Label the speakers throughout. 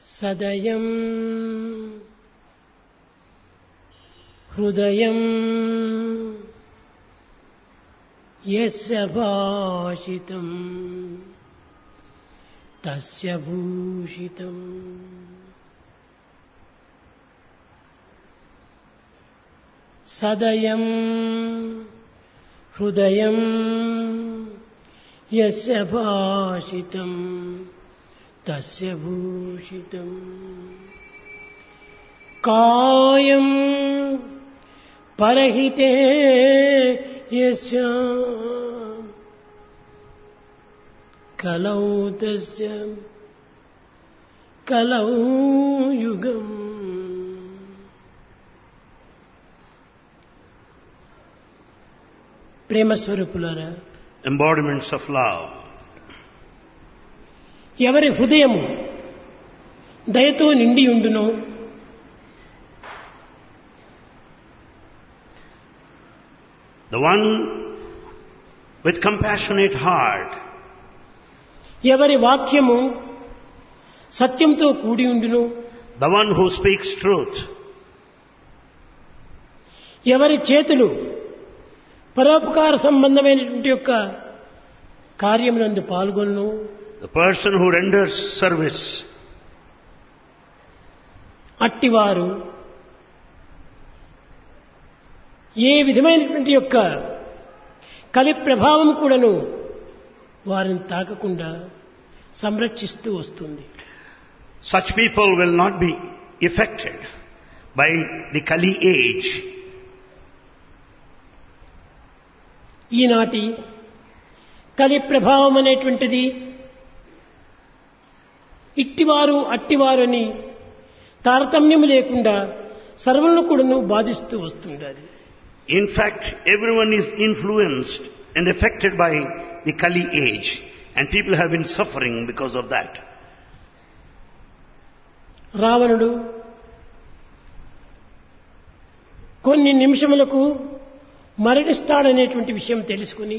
Speaker 1: సదయం హృదయం యస్య భాషితం తస్య భూషితం సదయం హృదయం యస్య భాషితం తస్య భూషితం కాయం పరహితే యస్య కలౌ తస్య కలౌ యుగం ప్రేమస్వరూపులారా
Speaker 2: embodiments of love.
Speaker 1: ఎవరి హృదయము దయతో నిండి ఉండునో
Speaker 2: The one with compassionate heart,
Speaker 1: ఎవరి వాక్యము సత్యంతో కూడి ఉండును
Speaker 2: the one who speaks truth,
Speaker 1: ఎవరి చేతులు పరోపకార సంబంధమైనటువంటి యొక్క కార్యమునందు పాల్గొను
Speaker 2: the person who renders service,
Speaker 1: అట్టివారు ఏ విధమైనటువంటి యొక్క కలి ప్రభావం కూడాను వారిని తాకకుండా సంరక్షిస్తూ వస్తుంది
Speaker 2: such people will not be affected by the Kali age.
Speaker 1: ఈనాటి కలి ప్రభావం అనేటువంటిది ఇట్టివారు అట్టివారు అని తారతమ్యం లేకుండా సర్వులను కూడాను బాధిస్తూ వస్తుండాలి
Speaker 2: In fact, everyone is influenced and affected by the Kali age, and people have been suffering because of that.
Speaker 1: రావణుడు కొన్ని నిమిషములకు మరణిస్తాడనేటువంటి విషయం తెలుసుకుని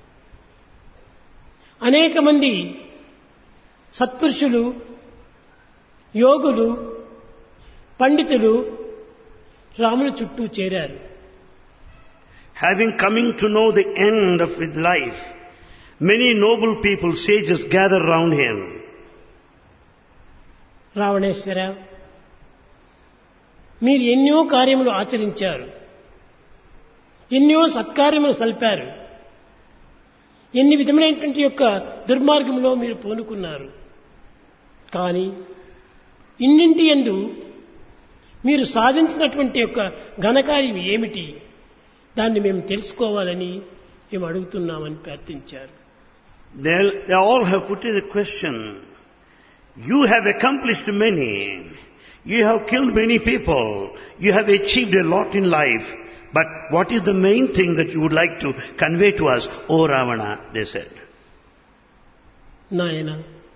Speaker 1: అనేక మంది సత్పురుషులు యోగులు పండితులు రాముని చుట్టూ చేరారు
Speaker 2: Having coming to know the end of his life, many noble people, sages gather round him.
Speaker 1: రావణేశ్వర మీరు ఎన్నో కార్యములు ఆచరించారు ఎన్నో సత్కార్యములు సల్పారు ఎన్ని విధమైనటువంటి యొక్క దుర్మార్గంలో మీరు పూనుకున్నారు కానీ ఇన్నింటి ఎందు మీరు సాధించినటువంటి యొక్క ఘనకార్యం ఏమిటి దాన్ని మేము తెలుసుకోవాలని మేము అడుగుతున్నామని ప్రార్థించారు
Speaker 2: They, they all have put in a question. You have accomplished many. You have killed many people. You have achieved a lot in life. But what is the main thing that you would like to convey to us, O Ravana? They said.
Speaker 1: నాయన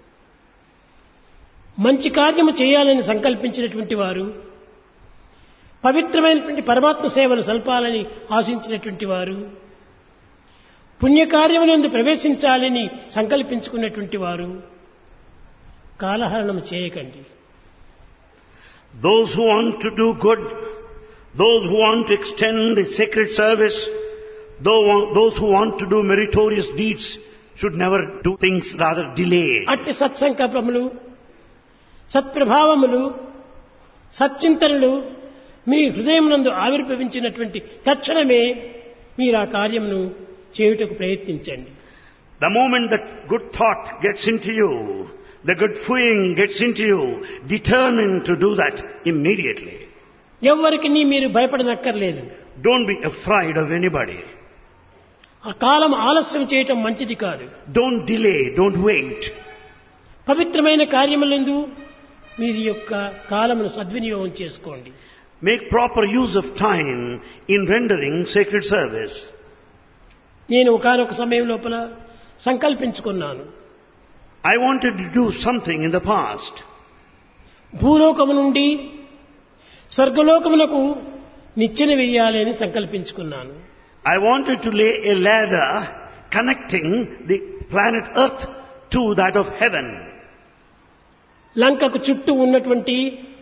Speaker 1: మంచి కార్యము చేయాలని సంకల్పించినటువంటి వారు పవిత్రమైనటువంటి పరమాత్మ సేవలు సల్పాలని ఆశించినటువంటి వారు పుణ్యకార్యములందు ప్రవేశించాలని సంకల్పించుకున్నటువంటి వారు కాలహరణం చేయకండి
Speaker 2: Those who want to do good, those who want to extend the sacred service, tho- those who want to do meritorious deeds should never do things, rather delay.
Speaker 1: అట్టి సత్సంకల్పములు సత్ప్రభావములు సచ్చింతనలు మీ హృదయమునందు ఆవిర్భవించినటువంటి తక్షణమే మీరు ఆ కార్యమును చేయుటకు ప్రయత్నించండి
Speaker 2: The moment that good thought gets into you, the good feeling gets into you, determine to do that immediately.
Speaker 1: ఎవ్వరికి మీరు భయపడనక్కర్లేదు
Speaker 2: Don't be afraid of anybody.
Speaker 1: ఆ కాలం ఆలస్యం చేయటం మంచిది కాదు
Speaker 2: Don't delay, don't wait.
Speaker 1: పవిత్రమైన కార్యములందు మీరు యొక్క కాలమును సద్వినియోగం చేసుకోండి
Speaker 2: Make proper use of time in rendering sacred service.
Speaker 1: నేను ఒకనొక సమయం లోపల సంకల్పించుకున్నాను
Speaker 2: I wanted to do something in the past.
Speaker 1: భూలోకము నుండి స్వర్గలోకమునకు నిచ్చెన వెయ్యాలి అని సంకల్పించుకున్నాను
Speaker 2: I wanted to lay a ladder connecting the planet Earth to that of heaven.
Speaker 1: లంకకు చుట్టూ ఉన్నటువంటి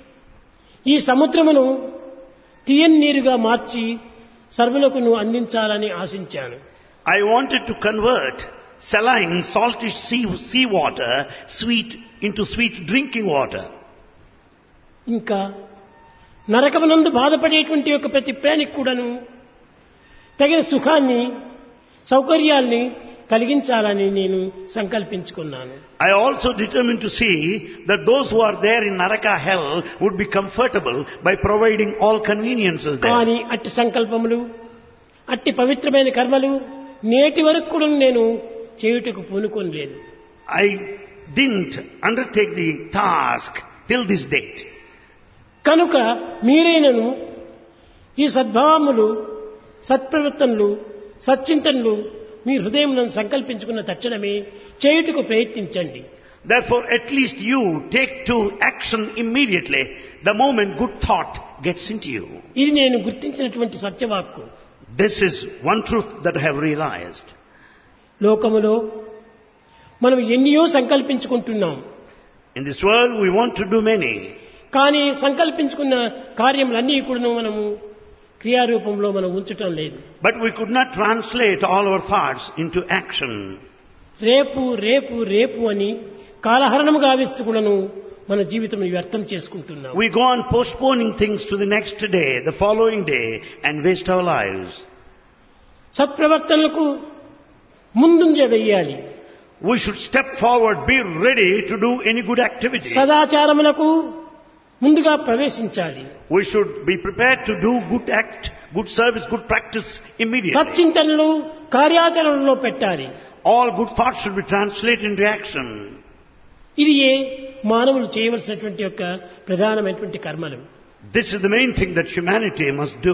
Speaker 1: ఈ సముద్రమును తీయని నీరుగా మార్చి సర్వులకును అందించాలని ఆశించాను
Speaker 2: I wanted to convert saline, salty sea, sea water, sweet, into sweet drinking water.
Speaker 1: ఇంకా నరకమునందు బాధపడేటువంటి యొక్క ప్రతి ప్రాణికి కూడాను తగిన సుఖాన్ని సౌకర్యాల్ని కలిగించాలని నేను సంకల్పించుకున్నాను
Speaker 2: I also determined to see that those who are there in Naraka hell would be comfortable by providing all conveniences there.
Speaker 1: కానీ అట్టి సంకల్పములు అట్టి పవిత్రమైన కర్మలు నేటి వరకు కూడా నేను చేయుటకు పూనుకొని లేదు
Speaker 2: I didn't undertake the task till this date.
Speaker 1: కనుక మీరైనను ఈ సద్భావములు సత్ప్రవర్తనలు సచ్చింతనలు మీ హృదయంలో సంకల్పించుకున్న తక్షణమే చేయుటకు ప్రయత్నించండి
Speaker 2: Therefore, at least you take to action immediately the moment good thought gets into you.
Speaker 1: ఇది నేను గుర్తించినటువంటి సత్యవాక్కు
Speaker 2: This is one truth that I have realized.
Speaker 1: లోకములో మనం ఎన్నో సంకల్పించుకుంటున్నాం
Speaker 2: In this world, we want to do many,
Speaker 1: కానీ సంకల్పించుకున్న కార్యములన్నీ కూడా మనము క్రియారూపంలో మనం ఉంచటం లేదు
Speaker 2: but we could not translate all our thoughts into action.
Speaker 1: రేపు రేపు రేపు అని కాలహరణము గావిస్తూ కూడాను మన జీవితం వ్యర్థం చేసుకుంటున్నాం
Speaker 2: We go on postponing things to the next day, the following day, and waste our lives.
Speaker 1: సత్ప్రవర్తనలకు ముందుంజ వెయ్యాలి
Speaker 2: We should step forward, be ready to do any good activity.
Speaker 1: సదాచారములకు ముందుగా ప్రవేశించాలి
Speaker 2: We should be prepared to do good act, good service, good practice immediately.
Speaker 1: సచ్చింతనలు కార్యాచరణలో పెట్టాలి
Speaker 2: All good thoughts should be translated into action.
Speaker 1: ఇది ఏ మానవులు చేయవలసినటువంటి యొక్క ప్రధానమైనటువంటి కర్మలు
Speaker 2: This is the main thing that humanity must do.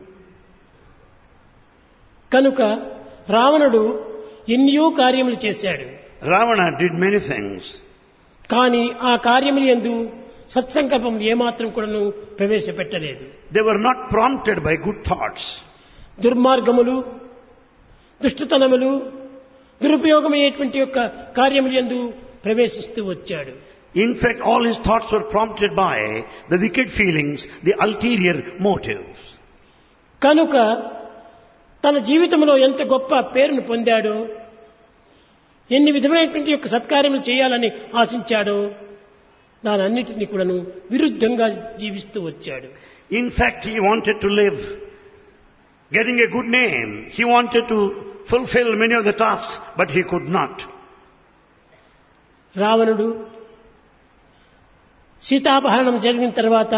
Speaker 1: కనుక రావణుడు ఎన్నో కార్యములు చేశాడు
Speaker 2: Ravana did many things,
Speaker 1: కానీ ఆ కార్యములు ఎందు సత్సంకల్పం ఏమాత్రం కూడాను ప్రవేశపెట్టలేదు
Speaker 2: they were not prompted by good thoughts.
Speaker 1: దుర్మార్గములు దుష్టతనములు దురుపయోగమయ్యేటువంటి యొక్క కార్యములు ఎందు ప్రవేశిస్తూ వచ్చాడు
Speaker 2: In fact, all his thoughts were prompted by the wicked feelings, the ulterior motives.
Speaker 1: కనుక తన జీవితంలో ఎంత గొప్ప పేరును పొందాడో ఎన్ని విధమైనటువంటి యొక్క సత్కార్యములు చేయాలని ఆశించాడో దానన్నిటినీ కూడాను విరుద్ధంగా జీవిస్తూ వచ్చాడు
Speaker 2: In fact, he wanted to live, getting a good name. He wanted to fulfill many of the tasks, but he could not.
Speaker 1: రావణుడు సీతాపహరణం జరిగిన తర్వాత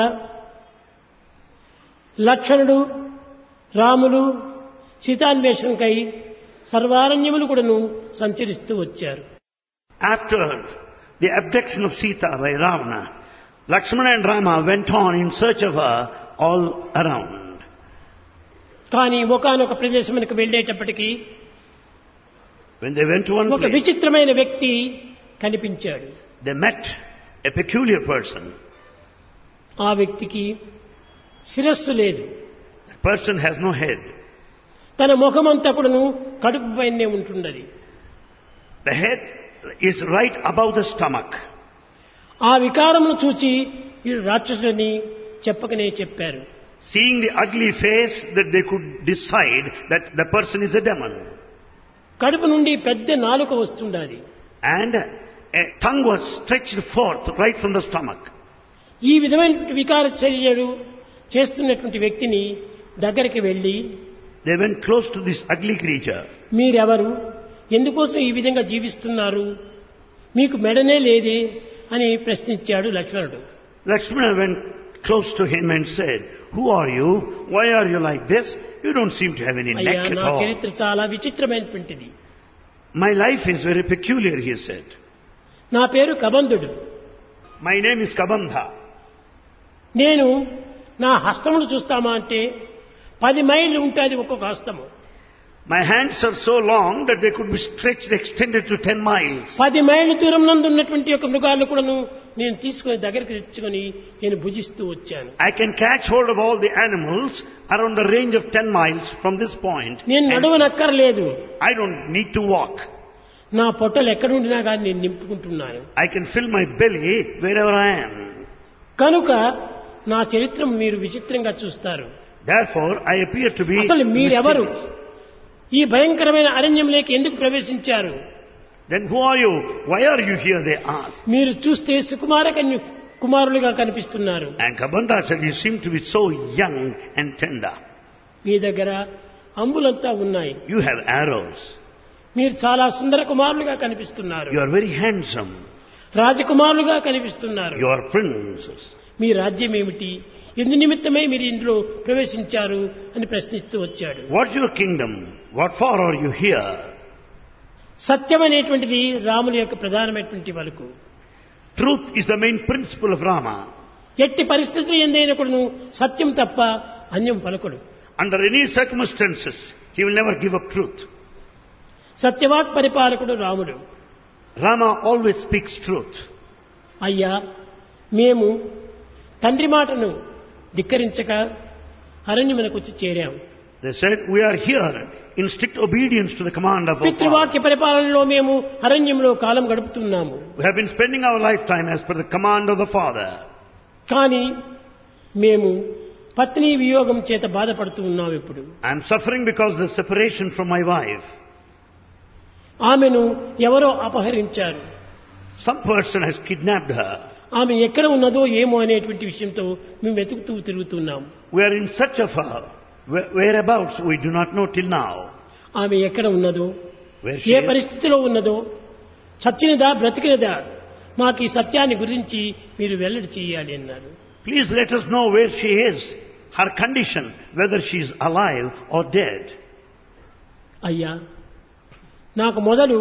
Speaker 1: లక్ష్మణుడు రాములు సీతాన్వేషణకై సర్వారణ్యములు కూడాను సంచరిస్తూ వచ్చారు
Speaker 2: After the abduction of Sita by Ravana, Lakshmana and Rama went on in search of her all around.
Speaker 1: కానీ ఒకనొక ప్రదేశమునకు వెళ్ళేటప్పటికీ
Speaker 2: When they went to one
Speaker 1: ఒక
Speaker 2: place,
Speaker 1: విచిత్రమైన వ్యక్తి కనిపించాడు
Speaker 2: they met a peculiar person.
Speaker 1: ఆ వ్యక్తికి శిరస్సు లేదు
Speaker 2: That person has no head.
Speaker 1: తన ముఖమంతా కూడాను కడుపు పైనే ఉంటున్నది
Speaker 2: The head is right above the stomach.
Speaker 1: ఆ వికారమును చూచి వీడు రాక్షసుడని చెప్పకనే చెప్పారు
Speaker 2: Seeing the ugly face, that they could decide that the person is a demon.
Speaker 1: కడుపు నుండి పెద్ద నాలుక వస్తుండాలి
Speaker 2: And a tongue was stretched forth right from the stomach.
Speaker 1: ఈ విధమైన వికార చర్యలు చేస్తున్నటువంటి వ్యక్తిని దగ్గరికి వెళ్ళి
Speaker 2: They went close to this ugly creature.
Speaker 1: మీరెవరు ఎందుకోసం ఈ విధంగా జీవిస్తున్నారు మీకు మెడనే లేదే అని ప్రశ్నించాడు లక్ష్మణుడు
Speaker 2: Lakshmana went close to him and said, Who are you? Why are you like this? You don't seem to have any
Speaker 1: అయ్యా
Speaker 2: neck at
Speaker 1: నా
Speaker 2: all.
Speaker 1: చరిత్ర చాలా విచిత్రమైనటువంటిది
Speaker 2: My life is very peculiar, he said.
Speaker 1: నా పేరు కబంధుడు
Speaker 2: My name is Kabandha.
Speaker 1: నేను నా హస్తమును చూస్తామా అంటే పది మైళ్ళు ఉంటుంది ఒక్కొక్క హస్తము
Speaker 2: My hands are so long that they could be stretched, extended to 10 miles.
Speaker 1: పది మైళ్ళ దూరం నందు ఉన్నటువంటి యొక్క మృగాలను కూడాను నేను తీసుకొని దగ్గరికి తెచ్చుకొని నేను భుజిస్తూ వచ్చాను
Speaker 2: I can catch hold of all the animals around the range of 10 miles from this point.
Speaker 1: నేను
Speaker 2: And
Speaker 1: నడవనక్కర్లేదు
Speaker 2: I don't need to walk.
Speaker 1: నా పొట్టలు ఎక్కడుండినా కానీ నేను నింపుకుంటున్నాను
Speaker 2: I can fill my belly wherever I am.
Speaker 1: కనుక నా చరిత్ర మీరు విచిత్రంగా చూస్తారు
Speaker 2: Therefore, I appear to be
Speaker 1: అసలు మీరెవరు
Speaker 2: mysterious.
Speaker 1: ఈ భయంకరమైన అరణ్యంలోకి ఎందుకు ప్రవేశించారు
Speaker 2: Then who are you? Why are you here? They asked.
Speaker 1: మీరు చూస్తే సుకుమార కన్య కుమారులుగా కనిపిస్తున్నారు
Speaker 2: And Kabanda said, you seem to be so young and tender.
Speaker 1: మీ దగ్గర అంబులంతా ఉన్నాయి
Speaker 2: You have arrows.
Speaker 1: మీరు చాలా సుందర కుమారులుగా కనిపిస్తున్నారు
Speaker 2: You are very handsome.
Speaker 1: రాజకుమారులుగా కనిపిస్తున్నారు
Speaker 2: You are princes.
Speaker 1: మీ రాజ్యం ఏమిటి ఎందు నిమిత్తమై మీరు ఇందులో ప్రవేశించారు అని ప్రశ్నిస్తూ వచ్చాడు
Speaker 2: What's your kingdom? What for are you here?
Speaker 1: సత్యం అనేటువంటిది రాముని యొక్క ప్రధానమైనటువంటి వరకు
Speaker 2: Truth is the main principle of Rama.
Speaker 1: ఎట్టి పరిస్థితులు ఎందైనా కూడాను సత్యం తప్ప అన్యం పలకడు
Speaker 2: Under any circumstances, he will never give up truth.
Speaker 1: సత్యవాక్ పరిపాలకుడు రాముడు
Speaker 2: Rama always speaks truth.
Speaker 1: అయ్యా మేము తండ్రి మాటను ధిక్కరించక అరణ్యమునకు వచ్చి చేరాం
Speaker 2: They said, we are here in strict obedience to the command of our Father.
Speaker 1: పితృవాక్య పరిపాలనలో మేము అరణ్యంలో కాలం గడుపుతున్నాము
Speaker 2: We have been spending our lifetime as per the command of the Father.
Speaker 1: కానీ మేము పత్ని వియోగం చేత బాధపడుతూ ఉన్నాం ఇప్పుడు
Speaker 2: I am suffering because of the separation from my wife.
Speaker 1: ఆమెను ఎవరో అపహరించారు
Speaker 2: Some person has kidnapped her.
Speaker 1: ఆమె ఎక్కడ ఉన్నదో ఏమో అనేటువంటి విషయంతో మేము వెతుకుతూ తిరుగుతున్నాం
Speaker 2: We are in search of her. Where- Whereabouts we do not know till now.
Speaker 1: ఆమె ఎక్కడ ఉన్నదో
Speaker 2: Where she
Speaker 1: ఏ
Speaker 2: is.
Speaker 1: పరిస్థితిలో ఉన్నదో చచ్చినదా బ్రతికినదా మాకు ఈ సత్యాన్ని గురించి మీరు వెల్లడి చేయాలి అన్నారు
Speaker 2: Please let us know where she is, her condition, whether she is alive or dead.
Speaker 1: అయ్యా నాకు మొదలు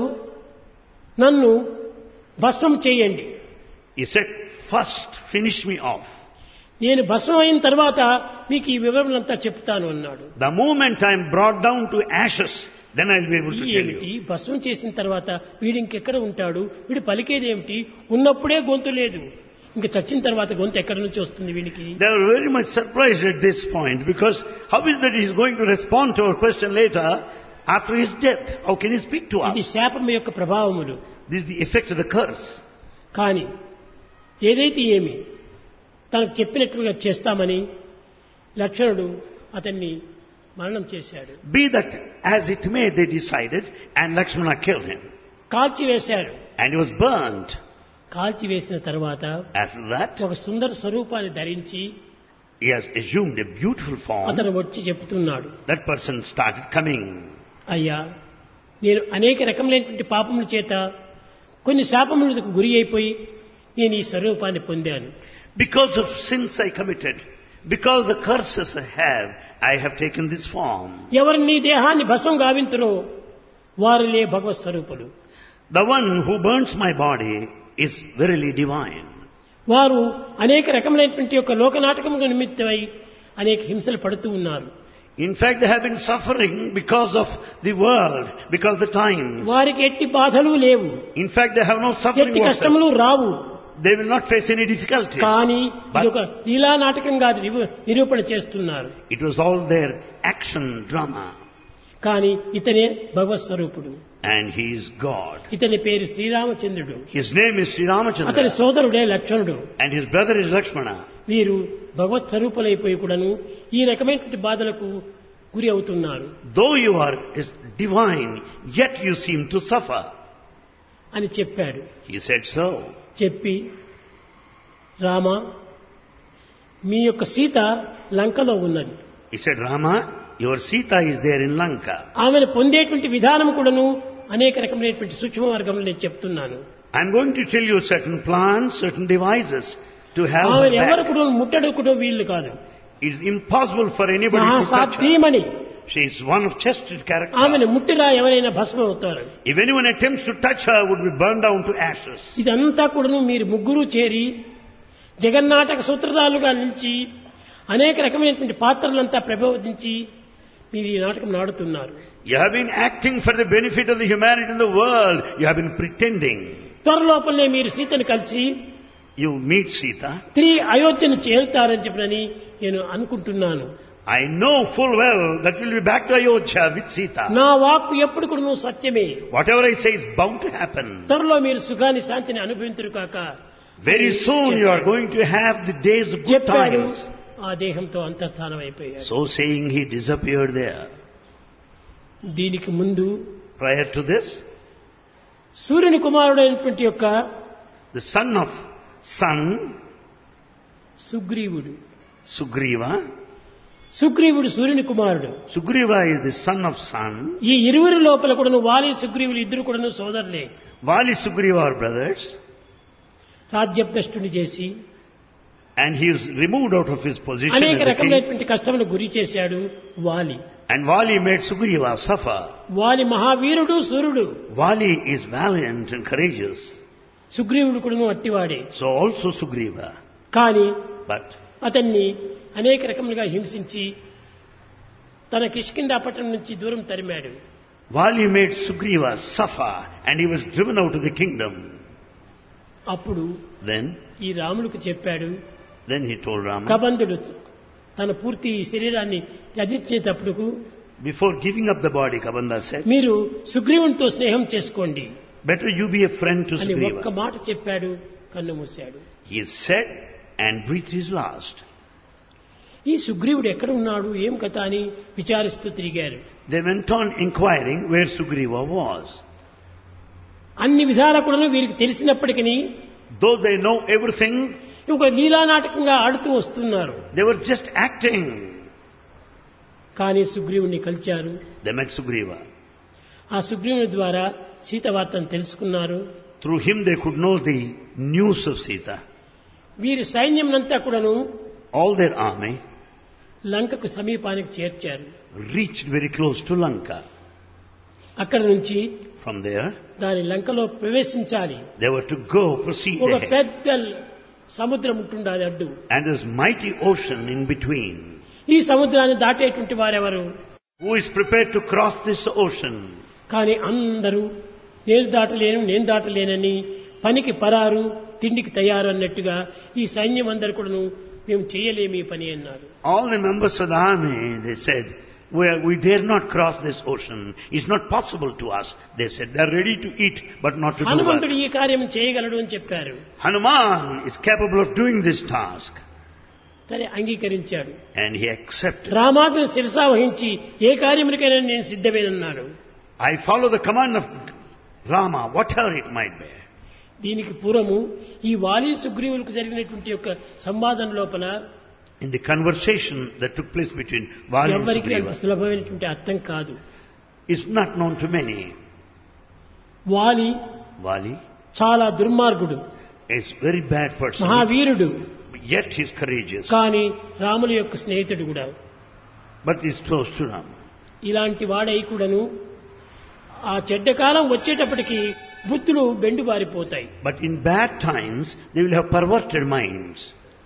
Speaker 1: నన్ను భస్మం చేయండి
Speaker 2: He said, first finish me off.
Speaker 1: నేను భస్మం అయిన తర్వాత మీకు ఈ వివరణంతా చెప్తాను అన్నాడు
Speaker 2: The moment I am brought down to ashes, then I'll be able to
Speaker 1: ఈ
Speaker 2: tell
Speaker 1: ఏమిటి
Speaker 2: you.
Speaker 1: భస్మం చేసిన తర్వాత వీడు ఇంకెక్కడ ఉంటాడు వీడు పలికేది ఏమిటి ఉన్నప్పుడే గొంతు లేదు ఇంక చచ్చిన తర్వాత గొంతు ఎక్కడి నుంచి వస్తుంది వీడికి
Speaker 2: They were very much surprised at this point because how is that he is going to respond to our question later after his death? How can he speak to
Speaker 1: ఇది
Speaker 2: us?
Speaker 1: శాపం యొక్క ప్రభావములు
Speaker 2: This is the effect of the curse.
Speaker 1: కానీ ఏదైతే ఏమి తనకు చెప్పినట్లుగా చేస్తామని లక్ష్మణుడు అతన్ని మరణం చేశాడు
Speaker 2: Be that as it may, they decided, and Lakshmana killed him.
Speaker 1: కాల్చివేశాడు
Speaker 2: And he was burnt.
Speaker 1: కాల్చివేసిన తర్వాత
Speaker 2: After that,
Speaker 1: ఒక సుందర స్వరూపాన్ని ధరించి
Speaker 2: he has assumed a beautiful form.
Speaker 1: అతను వచ్చి చెప్తున్నాడు
Speaker 2: That person started coming.
Speaker 1: అయ్యా నేను అనేక రకములైనటువంటి పాపముల చేత కొన్ని శాపములకు గురి అయిపోయి నేను ఈ స్వరూపాన్ని పొందాను
Speaker 2: Because of sins I committed, because the curses I have, I have taken this form.
Speaker 1: ఎవరు నీ దేహాన్ని భస్వం గావింతురో వారిలే భగవత్ స్వరూపులు
Speaker 2: The one who burns my body is verily divine.
Speaker 1: వారు అనేక రకములైనటువంటి యొక్క లోకనాటకముల నిమిత్తమై అనేక హింసలు పడుతూ ఉన్నారు
Speaker 2: In fact, they have been suffering because of the world, because of the times.
Speaker 1: వారికి ఎట్టి బాధలు లేవు
Speaker 2: In fact, they have no suffering
Speaker 1: ఎట్టి
Speaker 2: whatsoever.
Speaker 1: కష్టములు రావు
Speaker 2: They will not face any difficulties.
Speaker 1: కానీ
Speaker 2: But-
Speaker 1: ఇది ఒక లీలా నాటకంగా నిరూ- నిరూపణ చేస్తున్నారు
Speaker 2: It was all their action drama.
Speaker 1: కానీ ఇతనే భగవత్ స్వరూపుడు
Speaker 2: And he is God.
Speaker 1: ఇతని పేరు శ్రీరామచంద్రుడు
Speaker 2: His name is Sri
Speaker 1: అతని
Speaker 2: Ramachandra.
Speaker 1: సోదరుడే లక్ష్మణుడు
Speaker 2: And his brother is Lakshmana.
Speaker 1: వీరు భగవత్ స్వరూపులైపోయి కూడాను ఈ రకమైనటువంటి బాధలకు గురి అవుతున్నారు
Speaker 2: Though you are is divine, yet you seem to suffer.
Speaker 1: అని చెప్పాడు
Speaker 2: He said so.
Speaker 1: చెప్పి రామ మీ యొక్క సీత లంకలో ఉన్నది
Speaker 2: He said, Rama, your Sita is there in Lanka.
Speaker 1: ఆమెను పొందేటువంటి విధానం కూడాను అనేక రకమైనటువంటి సూక్ష్మ మార్గంలో నేను చెప్తున్నాను
Speaker 2: I'm going to tell you certain plans, certain devices to have her
Speaker 1: ఆమెను ఎవరు
Speaker 2: back.
Speaker 1: కూడా ముట్టడు వీళ్ళు కాదు
Speaker 2: It's impossible for anybody to touch her.
Speaker 1: మహాసాధ్యమని
Speaker 2: She is one of chested character.
Speaker 1: ఆమెను ముట్టిరా ఎవరైనా భస్మం అవుతారు
Speaker 2: If anyone attempts to touch her, would be burned down to ashes.
Speaker 1: ఇదంతా కూడాను మీరు ముగ్గురు చేరి జగన్నాటక సూత్రధారులుగా నిలిచి అనేక రకమైనటువంటి పాత్రలంతా ప్రబోధించి మీరు ఈ నాటకం నాడుతున్నారు
Speaker 2: You have been acting for the benefit of the humanity in the world. You have been pretending.
Speaker 1: త్వరలోపలనే మీరు సీతను కలిసి
Speaker 2: You meet Sita.
Speaker 1: తిరిగి అయోధ్యను చేరుతారని చెప్పనని నేను అనుకుంటున్నాను
Speaker 2: I know full well that we'll be back to Ayodhya with Sita.
Speaker 1: నా వాక్కు ఎప్పుడు కూడా నువ్వు సత్యమే
Speaker 2: Whatever I say is bound to happen.
Speaker 1: త్వరలో మీరు సుఖాన్ని శాంతిని అనుభవించరు కాక
Speaker 2: Very soon you are going to have the days of good
Speaker 1: చెప్పాడు
Speaker 2: times.
Speaker 1: ఆ దేహంతో అంతర్ధానం అయిపోయాడు
Speaker 2: So saying, he disappeared there.
Speaker 1: దీనికి ముందు
Speaker 2: Prior to this,
Speaker 1: సూర్యుని కుమారుడైనటువంటి యొక్క
Speaker 2: the son of son,
Speaker 1: సుగ్రీవుడు
Speaker 2: Sugriva.
Speaker 1: సుగ్రీవుడు సూర్యుని కుమారుడు
Speaker 2: Sugriva is the son of son.
Speaker 1: ఈ ఇరువురి లోపల కూడాను వాలి సుగ్రీవులు ఇద్దరు కూడాను సోదరులే
Speaker 2: Vali Sugriva are brothers.
Speaker 1: రాజ్యభ్రష్టుని చేసి
Speaker 2: And he is removed out of his position
Speaker 1: అనేక
Speaker 2: as a king.
Speaker 1: రకమైనటువంటి కష్టములకు గురి చేశాడు వాలి
Speaker 2: And Vali made Sugriva suffer.
Speaker 1: వాలి మహావీరుడు సూర్యుడు
Speaker 2: Vali is valiant and courageous.
Speaker 1: సుగ్రీవుడు కూడాను అట్టివాడే
Speaker 2: So also Sugriva.
Speaker 1: కానీ
Speaker 2: But
Speaker 1: అతన్ని అనేక రకములుగా హింసించి తన కిష్కింద పట్టణం నుంచి దూరం తరిమాడు
Speaker 2: Vali made Sugriva suffer and he was driven out of the kingdom.
Speaker 1: అప్పుడు
Speaker 2: Then,
Speaker 1: ఈ రాముడికి చెప్పాడు
Speaker 2: then he told Rama,
Speaker 1: కబంధుడు తన పూర్తి శరీరాన్ని త్యజించేటప్పుడు
Speaker 2: before giving up the body, Kabanda said,
Speaker 1: మీరు సుగ్రీవునితో స్నేహం చేసుకోండి
Speaker 2: better you be a friend to
Speaker 1: అని ఒక్క
Speaker 2: Sugriva.
Speaker 1: మాట చెప్పాడు కన్ను మూశాడు
Speaker 2: He said and breathed his last.
Speaker 1: ఈ సుగ్రీవుడు ఎక్కడ ఉన్నాడు ఏం కథ అని విచారిస్తూ తిరిగారు
Speaker 2: They went on inquiring where Sugriva was.
Speaker 1: అన్ని విధాల కూడా వీరికి తెలిసినప్పటికీ
Speaker 2: Though they know everything,
Speaker 1: ఒక లీలా నాటకంగా ఆడుతూ వస్తున్నారు
Speaker 2: they were just acting.
Speaker 1: కానీ సుగ్రీవుని కలిచారు
Speaker 2: They met Sugriva.
Speaker 1: ఆ సుగ్రీవుని ద్వారా సీత వార్తను తెలుసుకున్నారు
Speaker 2: Through him they could know the news of Sita.
Speaker 1: వీరి సైన్యంనంతా కూడాను
Speaker 2: All their army
Speaker 1: లంకకు సమీపానికి చేర్చారు
Speaker 2: reached very close to Lanka.
Speaker 1: అక్కడ నుంచి
Speaker 2: From there,
Speaker 1: దాని లంకలో ప్రవేశించాలి
Speaker 2: they were to go, proceed
Speaker 1: ఒక
Speaker 2: ahead.
Speaker 1: పెద్ద సముద్రం ఉంటుండాలి అడ్డు
Speaker 2: And there's mighty ocean in between.
Speaker 1: ఈ సముద్రాన్ని దాటేటువంటి వారెవరు
Speaker 2: Who is prepared to cross this ocean?
Speaker 1: కానీ అందరూ నేను దాటలేను నేను దాటలేనని పనికి పరారు తిండికి తయారు అన్నట్టుగా ఈ సైన్యం అందరు కూడాను మేము చేయలేము ఈ పని అన్నారు
Speaker 2: All the members of the army, they said, we, are, we dare not cross this ocean. It's not possible to us. They said, they're ready to eat, but not to do
Speaker 1: హనుమంతుడు
Speaker 2: work.
Speaker 1: ఈ కార్యం చేయగలడు అని చెప్పారు
Speaker 2: Hanuman is capable of doing this task.
Speaker 1: సరే అంగీకరించాడు
Speaker 2: And he accepted.
Speaker 1: రామాజ్ఞను శిరసా వహించి ఏ కార్యములకైనా నేను సిద్ధమేనన్నాడు
Speaker 2: I follow the command of Rama, whatever it might be.
Speaker 1: దీనికి పూర్వము ఈ వాలి సుగ్రీవులకు జరిగినటువంటి యొక్క సంవాదం లోపల
Speaker 2: In the conversation that took place between Vali and
Speaker 1: ఎవరికి అంత
Speaker 2: Sugriva,
Speaker 1: సులభమైనటువంటి అర్థం కాదు
Speaker 2: is not known to many.
Speaker 1: వాలి
Speaker 2: Vali
Speaker 1: చాలా దుర్మార్గుడు
Speaker 2: is very bad person,
Speaker 1: మహావీరుడు
Speaker 2: yet he's courageous,
Speaker 1: కానీ రాముల యొక్క స్నేహితుడు కూడా
Speaker 2: but he's close to Rama.
Speaker 1: ఇలాంటి వాడై కూడాను ఆ చెడ్డ కాలం వచ్చేటప్పటికి బుద్ధులు బెండుబారిపోతాయి
Speaker 2: But in bad times, they will have perverted minds.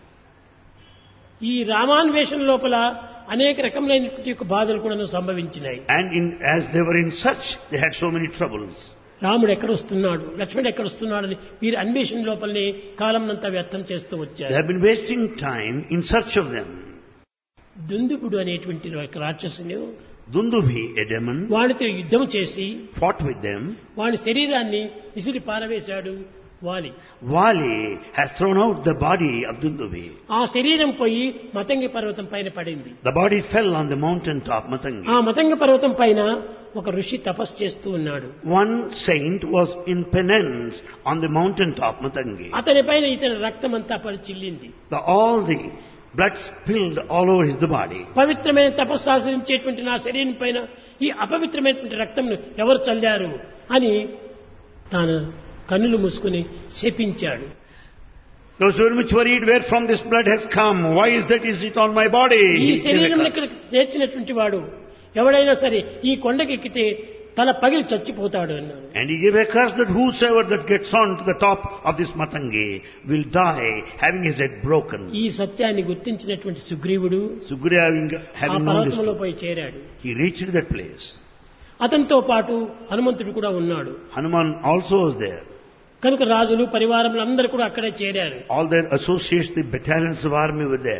Speaker 1: ఈ రామాన్వేషణ లోపల అనేక రకములైనటువంటి యొక్క బాధలు కూడాను సంభవించినాయి
Speaker 2: And in, as they were in such, they had so many troubles.
Speaker 1: రాముడు ఎక్కడొస్తున్నాడు లక్ష్మణుడు ఎక్కడొస్తున్నాడని వీరి అన్వేషణ లోపలనే కాలం అంతా వ్యర్థం చేస్తూ
Speaker 2: They
Speaker 1: వచ్చారు
Speaker 2: have been wasting time in search of them.
Speaker 1: దుందుకుడు అనేటువంటి ఒక రాక్షసుని
Speaker 2: Dundubi, a demon,
Speaker 1: వాడితో యుద్ధం చేసి
Speaker 2: fought with them.
Speaker 1: వాడి శరీరాన్ని విసిరి పారవేశాడు వాలి
Speaker 2: Vali has thrown out the body of Dundubi.
Speaker 1: ఆ శరీరం పోయి మతంగి పర్వతం పైన పడింది
Speaker 2: The body fell on the mountain top, Matangi.
Speaker 1: ఆ మతంగ పర్వతం పైన ఒక ఋషి తపస్సు చేస్తూ ఉన్నాడు
Speaker 2: One saint was in penance on the mountain top, Matangi.
Speaker 1: అతని పైన ఇతని రక్తం అంతా పడి చిల్లింది
Speaker 2: The, all the blood spilled all over his the body.
Speaker 1: పవిత్రమైన తపస్సు ఆచరించేటువంటి నా శరీరం పైన ఈ అపవిత్రమైనటువంటి రక్తంను ఎవరు చల్లారు అని తాను కన్నులు మూసుకుని శపించాడు
Speaker 2: He was very much worried where from this blood has come. Why is that is it on my body?
Speaker 1: ఈ
Speaker 2: He gave a
Speaker 1: శరీరం
Speaker 2: curse.
Speaker 1: ఇక్కడికి చేర్చినటువంటి వాడు ఎవడైనా సరే ఈ కొండకెక్కితే తల పగిలి చచ్చిపోతాడు అన్నాడు
Speaker 2: And he gave a curse that whosoever that gets on to the top of this Matangi will die having his head broken.
Speaker 1: ఈ సత్యాన్ని గుర్తించినటువంటి సుగ్రీవుడు
Speaker 2: Sugriva having,
Speaker 1: ఆ
Speaker 2: having known this,
Speaker 1: పర్వతంలో పోయి చేరాడు
Speaker 2: he reached that place.
Speaker 1: అతనితో పాటు హనుమంతుడు కూడా ఉన్నాడు
Speaker 2: Hanuman also was there.
Speaker 1: కనుక రాజులు పరివారములు అందరూ కూడా అక్కడే చేరారు
Speaker 2: All their associates, the battalions of army were there.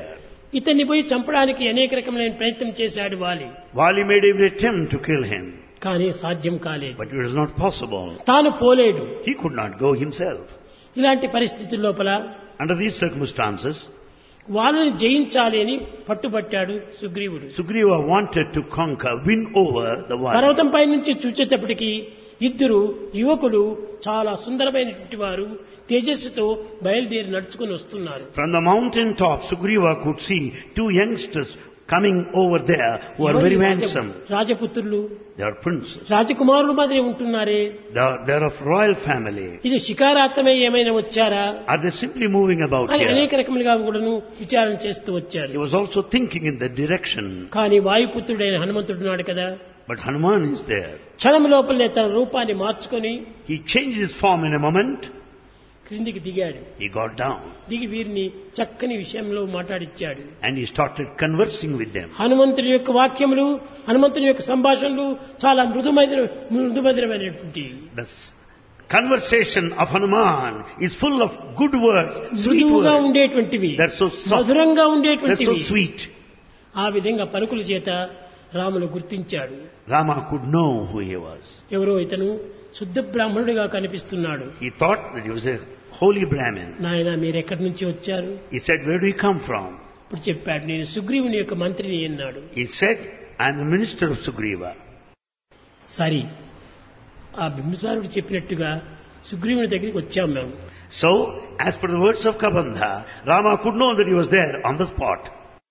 Speaker 1: ఇతన్ని పోయి చంపడానికి అనేక రకమైన ప్రయత్నం చేశాడు వాలి
Speaker 2: Wali made every attempt to kill him,
Speaker 1: కానీ సాధ్యం కాలేదు
Speaker 2: but it was not possible.
Speaker 1: తాను పోలేడు
Speaker 2: He could not go himself.
Speaker 1: ఇలాంటి పరిస్థితుల లోపల
Speaker 2: Under these circumstances,
Speaker 1: వాళ్ళని జయించాలి అని పట్టుబట్టాడు సుగ్రీవుడు
Speaker 2: Sugriva wanted to conquer, win over the Wali.
Speaker 1: పర్వతం పై నుంచి చూచేటప్పటికి ఇద్దరు యువకులు చాలా సుందరమైనటువంటి వారు తేజస్సుతో బయలుదేరి నడుచుకుని వస్తున్నారు
Speaker 2: From the mountain top, Sugriva could see two youngsters coming over there who are very
Speaker 1: Raja-
Speaker 2: handsome.
Speaker 1: రాజపుత్రులు
Speaker 2: They are princes.
Speaker 1: రాజకుమారుల మాదిరి ఉంటున్నారే
Speaker 2: They are, they are of royal family.
Speaker 1: ఇది శికారార్థమై ఏమైనా వచ్చారా
Speaker 2: Are they simply moving about
Speaker 1: అని
Speaker 2: here?
Speaker 1: అనేక రకములుగా కూడాను విచారణ చేస్తూ వచ్చారు
Speaker 2: He was also thinking in that direction.
Speaker 1: కానీ వాయుపుత్రుడైన హనుమంతుడు నాడు కదా
Speaker 2: But Hanuman is there.
Speaker 1: క్షణం లోపలనే తన రూపాన్ని మార్చుకొని
Speaker 2: He changed his form in a moment.
Speaker 1: క్రిందికి దిగాడు
Speaker 2: He got down
Speaker 1: దిగి వీరిని చక్కని విషయంలో మాట్లాడిచ్చాడు
Speaker 2: and he started conversing with them.
Speaker 1: హనుమంతుని యొక్క వాక్యములు హనుమంతుని యొక్క సంభాషణలు చాలా మృదుమధుర మృదుమధురమైనటువంటి
Speaker 2: The s- conversation of Hanuman is full of good words, sweet
Speaker 1: మృదువుగా
Speaker 2: words.
Speaker 1: ఉండేటువంటివి
Speaker 2: They're so soft.
Speaker 1: మధురంగా
Speaker 2: They're so
Speaker 1: ఉండేటువంటివి
Speaker 2: sweet.
Speaker 1: ఆ విధంగా పలుకుల చేత రాములు గుర్తించాడు
Speaker 2: Rama could know who he was.
Speaker 1: ఎవరో ఇతను శుద్ధ బ్రాహ్మణుడిగా కనిపిస్తున్నాడు
Speaker 2: He thought that he was a holy Brahmin.
Speaker 1: నాయన మీరు ఎక్కడి నుంచి వచ్చారు
Speaker 2: He said, Where do you come from?
Speaker 1: ఇప్పుడు చెప్పాడు నేను సుగ్రీవుని యొక్క మంత్రిని అన్నాడు
Speaker 2: He said, I am the minister of Sugriva.
Speaker 1: సరి ఆ బింబిసారుడు చెప్పినట్టుగా సుగ్రీవుని దగ్గరికి వచ్చాం మేము
Speaker 2: So, as per the words of Kabandha, Rama could know that he was there on the spot.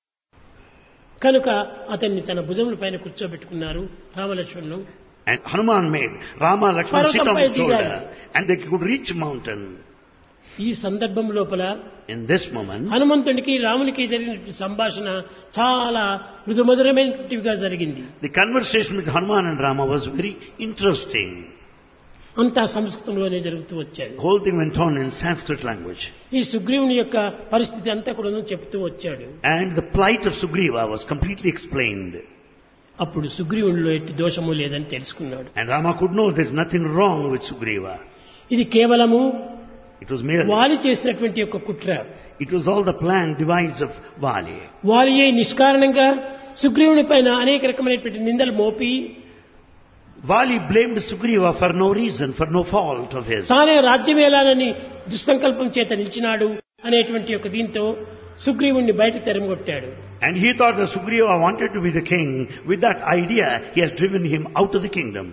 Speaker 1: కనుక అతన్ని తన భుజముల పైన కూర్చోబెట్టుకున్నారు రామలక్ష్మణులు
Speaker 2: And Hanuman made Rama Lakshmana sit on
Speaker 1: Parvatampai
Speaker 2: his shoulder
Speaker 1: digaru.
Speaker 2: and they could reach mountain.
Speaker 1: ఈ సందర్భం లోపల
Speaker 2: In this moment,
Speaker 1: హనుమంతుడికి రామునికి జరిగినటువంటి సంభాషణ చాలా మృదుమధురమైనటువంటివిగా జరిగింది
Speaker 2: the conversation with Hanuman and Rama was very interesting.
Speaker 1: అంతా సంస్కృతంలోనే జరుగుతూ వచ్చాడు
Speaker 2: The whole thing went on in Sanskrit language.
Speaker 1: ఈ సుగ్రీవుని యొక్క పరిస్థితి అంతా కూడా చెప్తూ వచ్చాడు
Speaker 2: And the plight of Sugriva was completely explained.
Speaker 1: అప్పుడు సుగ్రీవునిలో ఎట్టి దోషము లేదని తెలుసుకున్నాడు
Speaker 2: And Rama could know there's nothing wrong with Sugriva.
Speaker 1: ఇది కేవలము
Speaker 2: It was merely,
Speaker 1: వాలి చేసినటువంటి యొక్క కుట్ర
Speaker 2: it was all the plan, device of Vali.
Speaker 1: వాలియే నిష్కారణంగా సుగ్రీవుని పైన అనేక రకమైనటువంటి నిందలు మోపి
Speaker 2: Vali blamed Sugriva for no reason, for no fault of his.
Speaker 1: తానే రాజ్యమేలానని దుస్సంకల్పం చేత నిలిచినాడు అనేటువంటి యొక్క దీంతో సుగ్రీవుణ్ణి బయట తెరమగొట్టాడు
Speaker 2: And he thought that Sugriva wanted to be the king. With that idea, he has driven him out of the kingdom.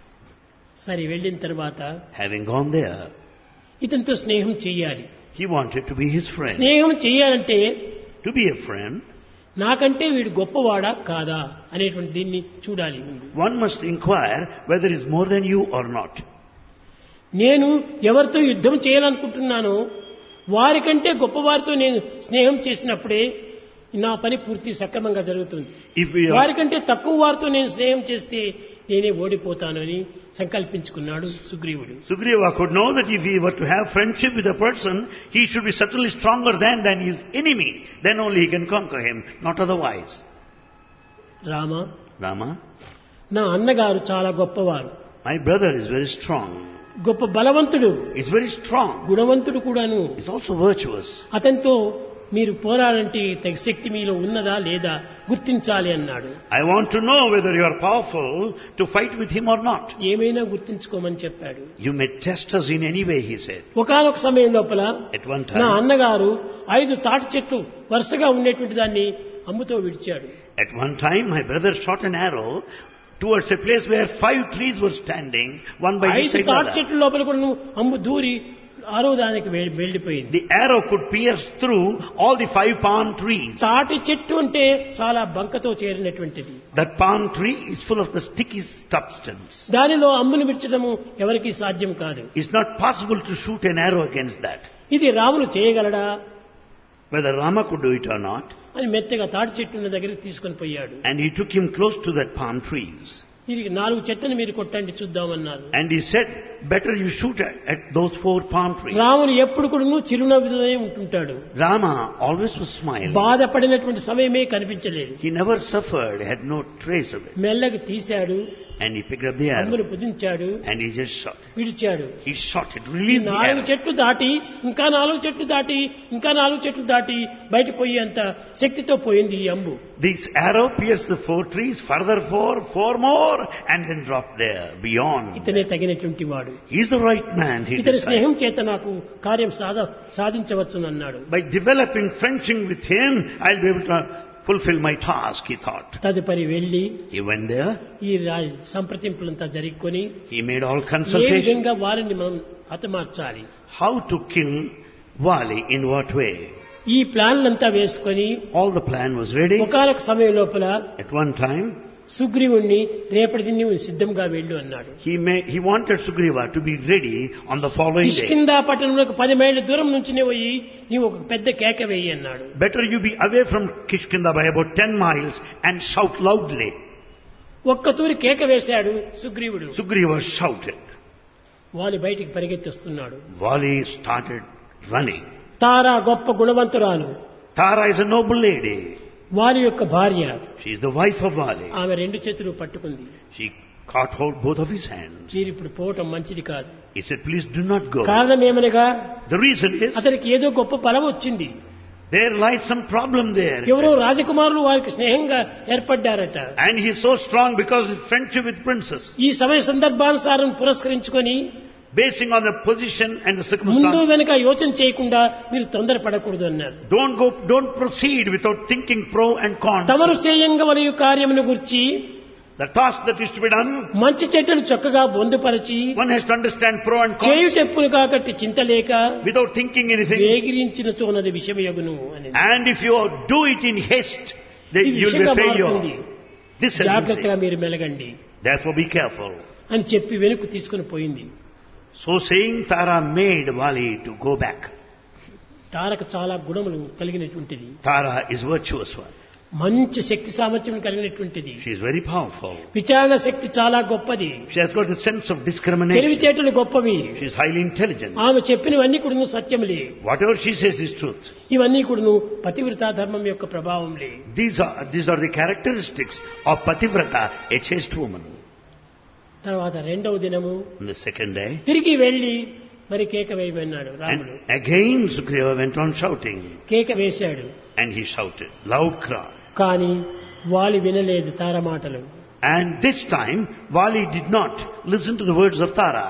Speaker 1: సరే వెళ్ళిన తర్వాత
Speaker 2: Having gone there,
Speaker 1: ఇతనితో స్నేహం చెయ్యాలి
Speaker 2: he wanted to be his friend.
Speaker 1: స్నేహం చెయ్యాలంటే
Speaker 2: To be a friend,
Speaker 1: నాకంటే వీడు గొప్పవాడా కాదా అనేటువంటి దీన్ని చూడాలి ముందు
Speaker 2: one must inquire whether he is more than you or not.
Speaker 1: నేను ఎవరితో యుద్ధం చేయాలనుకుంటున్నానో వారికంటే గొప్పవారితో నేను స్నేహం చేసినప్పుడే నా పని పూర్తి సక్రమంగా జరుగుతుంది
Speaker 2: If we are,
Speaker 1: వారికంటే తక్కువ వారితో నేను స్నేహం చేస్తే నేనే ఓడిపోతాను అని సంకల్పించుకున్నాడు సుగ్రీవుడు
Speaker 2: Sugriva could know that if he were to have friendship with a person, he should be certainly stronger than, than his enemy. Then only he can conquer him, not otherwise.
Speaker 1: Rama
Speaker 2: Rama,
Speaker 1: నా అన్నగారు చాలా గొప్పవారు
Speaker 2: my brother is very strong.
Speaker 1: గొప్ప బలవంతుడు
Speaker 2: He's very strong.
Speaker 1: గుణవంతుడు కూడాను
Speaker 2: He's also virtuous.
Speaker 1: అతనితో మీరు పోరాడంటే తగ శక్తి మీలో ఉన్నదా లేదా గుర్తించాలి అన్నాడు
Speaker 2: I want to know whether you are powerful to fight with him or not.
Speaker 1: ఏమైనా గుర్తించుకోమని చెప్పాడు
Speaker 2: You may test us in any way, he said.
Speaker 1: ఒకనొక సమయం లోపల
Speaker 2: At one
Speaker 1: నా
Speaker 2: time,
Speaker 1: అన్నగారు ఐదు తాటి చెట్లు వరుసగా ఉండేటువంటి దాన్ని అమ్ముతో విడిచాడు
Speaker 2: at one time, my brother shot an arrow towards a place where five trees were standing, one by each
Speaker 1: ఐదు
Speaker 2: side
Speaker 1: తాటి
Speaker 2: other.
Speaker 1: చెట్ల లోపల కూడా అమ్ము దూరి ఆరో దానికి వె- వెళ్ళిపోయింది
Speaker 2: The arrow could pierce through all the five palm trees.
Speaker 1: తాటి చెట్టు అంటే చాలా బంకతో చేరినటువంటిది
Speaker 2: That palm tree is full of the sticky substance.
Speaker 1: దానిలో అమ్మును విడిచడము ఎవరికి సాధ్యం కాదు
Speaker 2: It's not possible to shoot an arrow against that.
Speaker 1: ఇది Ramulu చేయగలడా
Speaker 2: Whether Rama could do it or not.
Speaker 1: అని మెత్తగా తాటి చెట్టు ఉన్న దగ్గరికి తీసుకొని పోయాడు
Speaker 2: And he took him close to that palm trees.
Speaker 1: తిరిగి నాలుగు చెట్లను మీరు కొట్టండి చూద్దామన్నారు
Speaker 2: And he said, better you shoot at, at those four palm trees.
Speaker 1: రాముడు ఎప్పుడు కూడా చిరునవ్వుతోనే ఉంటుంటాడు
Speaker 2: Rama always was smiling.
Speaker 1: బాధపడినటువంటి సమయమే కనిపించలేదు
Speaker 2: He never suffered, had no trace of it.
Speaker 1: మెల్లగా తీశాడు
Speaker 2: and he picked up the arrow
Speaker 1: అమ్మును పుదించాడు
Speaker 2: and he just shot it.
Speaker 1: విడిచాడు
Speaker 2: He shot it,
Speaker 1: ఈ
Speaker 2: released the
Speaker 1: నాలుగు
Speaker 2: arrow.
Speaker 1: చెట్లు దాటి ఇంకా నాలుగు చెట్లు దాటి ఇంకా నాలుగు చెట్లు దాటి బయట పోయేంత శక్తితో పోయింది ఈ అంబు
Speaker 2: This arrow pierced the four trees, further four, four more, and then dropped there, beyond.
Speaker 1: ఇతనే తగినటువంటి వాడు
Speaker 2: He's the right man, he
Speaker 1: ఇతని
Speaker 2: decided.
Speaker 1: స్నేహం చేత నాకు కార్యం సాధ సాధించవచ్చునన్నాడు
Speaker 2: By developing friendship with him, I'll be able to fulfill my task, he thought.
Speaker 1: తదుపరి వెళ్లి
Speaker 2: He went there,
Speaker 1: ఈ రా- సంప్రదింపులంతా జరుపుకొని
Speaker 2: he made all
Speaker 1: A
Speaker 2: consultations.
Speaker 1: విధంగా వారిని మనం హతమార్చాలి
Speaker 2: How to kill Wali, in what way?
Speaker 1: ఈ ప్లాన్లంతా వేసుకొని
Speaker 2: All the plan was ready.
Speaker 1: ఒకనొక సమయం లోపల
Speaker 2: At one time,
Speaker 1: సుగ్రీవుణ్ణి రేపటి దిన్ని సిద్ధంగా వెళ్ళు అన్నాడు
Speaker 2: he, may, he wanted Sugriva to be ready on the following day.
Speaker 1: కిష్కిందా పట్టణంలో పది మైళ్ళ దూరం నుంచినే పోయి నీవు ఒక పెద్ద కేక వేయి అన్నాడు
Speaker 2: Better you be away from Kishkinda by about 10 miles and shout loudly.
Speaker 1: ఒక్క తూరి కేక వేశాడు సుగ్రీవుడు
Speaker 2: Sugriva shouted.
Speaker 1: వాలి బయటికి పరిగెత్తి వస్తున్నాడు
Speaker 2: Vali started running.
Speaker 1: తారా గొప్ప గుణవంతురాలు
Speaker 2: Tara is a noble lady.
Speaker 1: వాలి యొక్క భార్య
Speaker 2: She is the wife of Vali.
Speaker 1: ఆమె రెండు చేతులు పట్టుకుంది
Speaker 2: She caught hold both of his hands.
Speaker 1: మీరు ఇప్పుడు పోవటం మంచిది కాదు
Speaker 2: He said, please do not go.
Speaker 1: కారణం ఏమనగా
Speaker 2: The reason is
Speaker 1: అతనికి ఏదో గొప్ప బలం వచ్చింది
Speaker 2: there lies some problem there.
Speaker 1: ఎవరో రాజకుమారులు వారికి స్నేహంగా ఏర్పడ్డారట
Speaker 2: And he is so strong because of his friendship with princess.
Speaker 1: ఈ సమయ సందర్భానుసారం పురస్కరించుకొని
Speaker 2: Basing on the position and the
Speaker 1: ముందు
Speaker 2: circumstance.
Speaker 1: వెనుక యోచన చేయకుండా మీరు తొందరపడకూడదు అన్నారు
Speaker 2: Don't go, don't proceed without thinking pro and con.
Speaker 1: తమరు చేయంగ మరియు కార్యమును గుర్చి
Speaker 2: The task that is to be done,
Speaker 1: మంచి చెడ్డలు చక్కగా బొందుపరచి
Speaker 2: one has to understand pro and con
Speaker 1: చేయుటెప్పులు కాకట్టి చింతలేక
Speaker 2: without thinking anything.
Speaker 1: వేగిరించిన చోనది విషమయగును అని
Speaker 2: And if you do it in haste, then
Speaker 1: ఈ
Speaker 2: you'll be
Speaker 1: విషయంగా
Speaker 2: a
Speaker 1: మారుతుంది
Speaker 2: failure. This has been
Speaker 1: జాగ్రత్తగా
Speaker 2: said.
Speaker 1: మీరు మెలగండి
Speaker 2: Therefore be careful.
Speaker 1: అని చెప్పి వెనుక తీసుకుని పోయింది
Speaker 2: So saying, Tara made Vali to go back.
Speaker 1: తారకు చాలా గుణములు కలిగినటువంటిది
Speaker 2: Tara is virtuous one.
Speaker 1: మంచి శక్తి సామర్థ్యం కలిగినటువంటిది
Speaker 2: She is very powerful.
Speaker 1: విచారణ శక్తి చాలా గొప్పది
Speaker 2: She has got the sense of discrimination.
Speaker 1: తెలివితేటలు గొప్పవి
Speaker 2: She is highly intelligent.
Speaker 1: ఆమె చెప్పినవన్నీ కూడా సత్యములే
Speaker 2: Whatever she says is truth.
Speaker 1: ఇవన్నీ కూడాను పతివ్రతా ధర్మం యొక్క ప్రభావంలే
Speaker 2: These are, these are the characteristics of Pativrata, a chaste woman.
Speaker 1: తర్వాత రెండవ దినము
Speaker 2: On the second day,
Speaker 1: తిరిగి వెళ్లి మరి కేక వేయమన్నాడు రాముడు
Speaker 2: and again Sugriva went on shouting.
Speaker 1: కేక వేశాడు
Speaker 2: And he shouted, loud cry.
Speaker 1: కానీ వాలి వినలేదు తార మాటలు
Speaker 2: And this time, Vali did not listen to the words of Tara.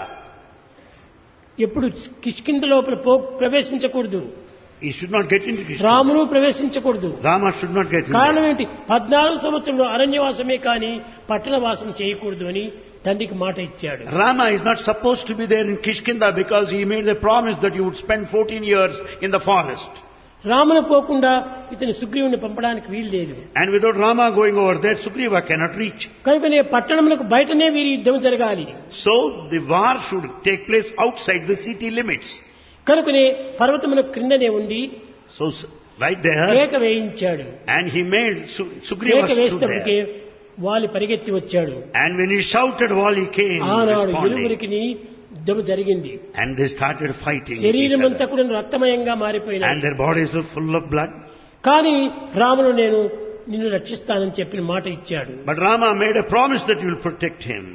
Speaker 1: ఎప్పుడు కిష్కింద లోపల పో ప్రవేశించకూడదు
Speaker 2: He should not get into Krishna.
Speaker 1: రామును ప్రవేశించకూడదు
Speaker 2: Rama should not get in
Speaker 1: కారణం
Speaker 2: there.
Speaker 1: ఏంటి పద్నాలుగు సంవత్సరంలో అరణ్యవాసమే కానీ పట్టణవాసం చేయకూడదు అని తండ్రికి మాట ఇచ్చాడు
Speaker 2: Rama is not supposed to be there in Kishkinda because he made the promise that he would spend 14 years in the forest.
Speaker 1: రామును పోకుండా ఇతని సుగ్రీవుని పంపడానికి వీలు లేదు
Speaker 2: And without Rama going over there, Sugriva cannot reach.
Speaker 1: కనుకనే పట్టణములకు బయటనే వీరి యుద్ధం జరగాలి
Speaker 2: So the war should take place outside the city limits.
Speaker 1: కనుకనే పర్వతములకు క్రిందనే ఉండి
Speaker 2: So s- right there,
Speaker 1: కేక వేయించాడు
Speaker 2: and he made Su- Sugriva
Speaker 1: కేక
Speaker 2: stood
Speaker 1: వేసేటప్పటికే
Speaker 2: there.
Speaker 1: వాలి పరిగెత్తి వచ్చాడు
Speaker 2: And when he shouted while he came,
Speaker 1: ఆనాడు
Speaker 2: responding,
Speaker 1: ఇరువురికి యుద్ధం జరిగింది
Speaker 2: and they started fighting with each
Speaker 1: శరీరం అంతా
Speaker 2: other.
Speaker 1: కూడా రక్తమయంగా
Speaker 2: And
Speaker 1: మారిపోయినాయి
Speaker 2: their bodies were full of blood.
Speaker 1: కానీ రాముడు నేను నిన్ను రక్షిస్తానని చెప్పిన మాట ఇచ్చాడు
Speaker 2: But Rama made a promise that he will protect him.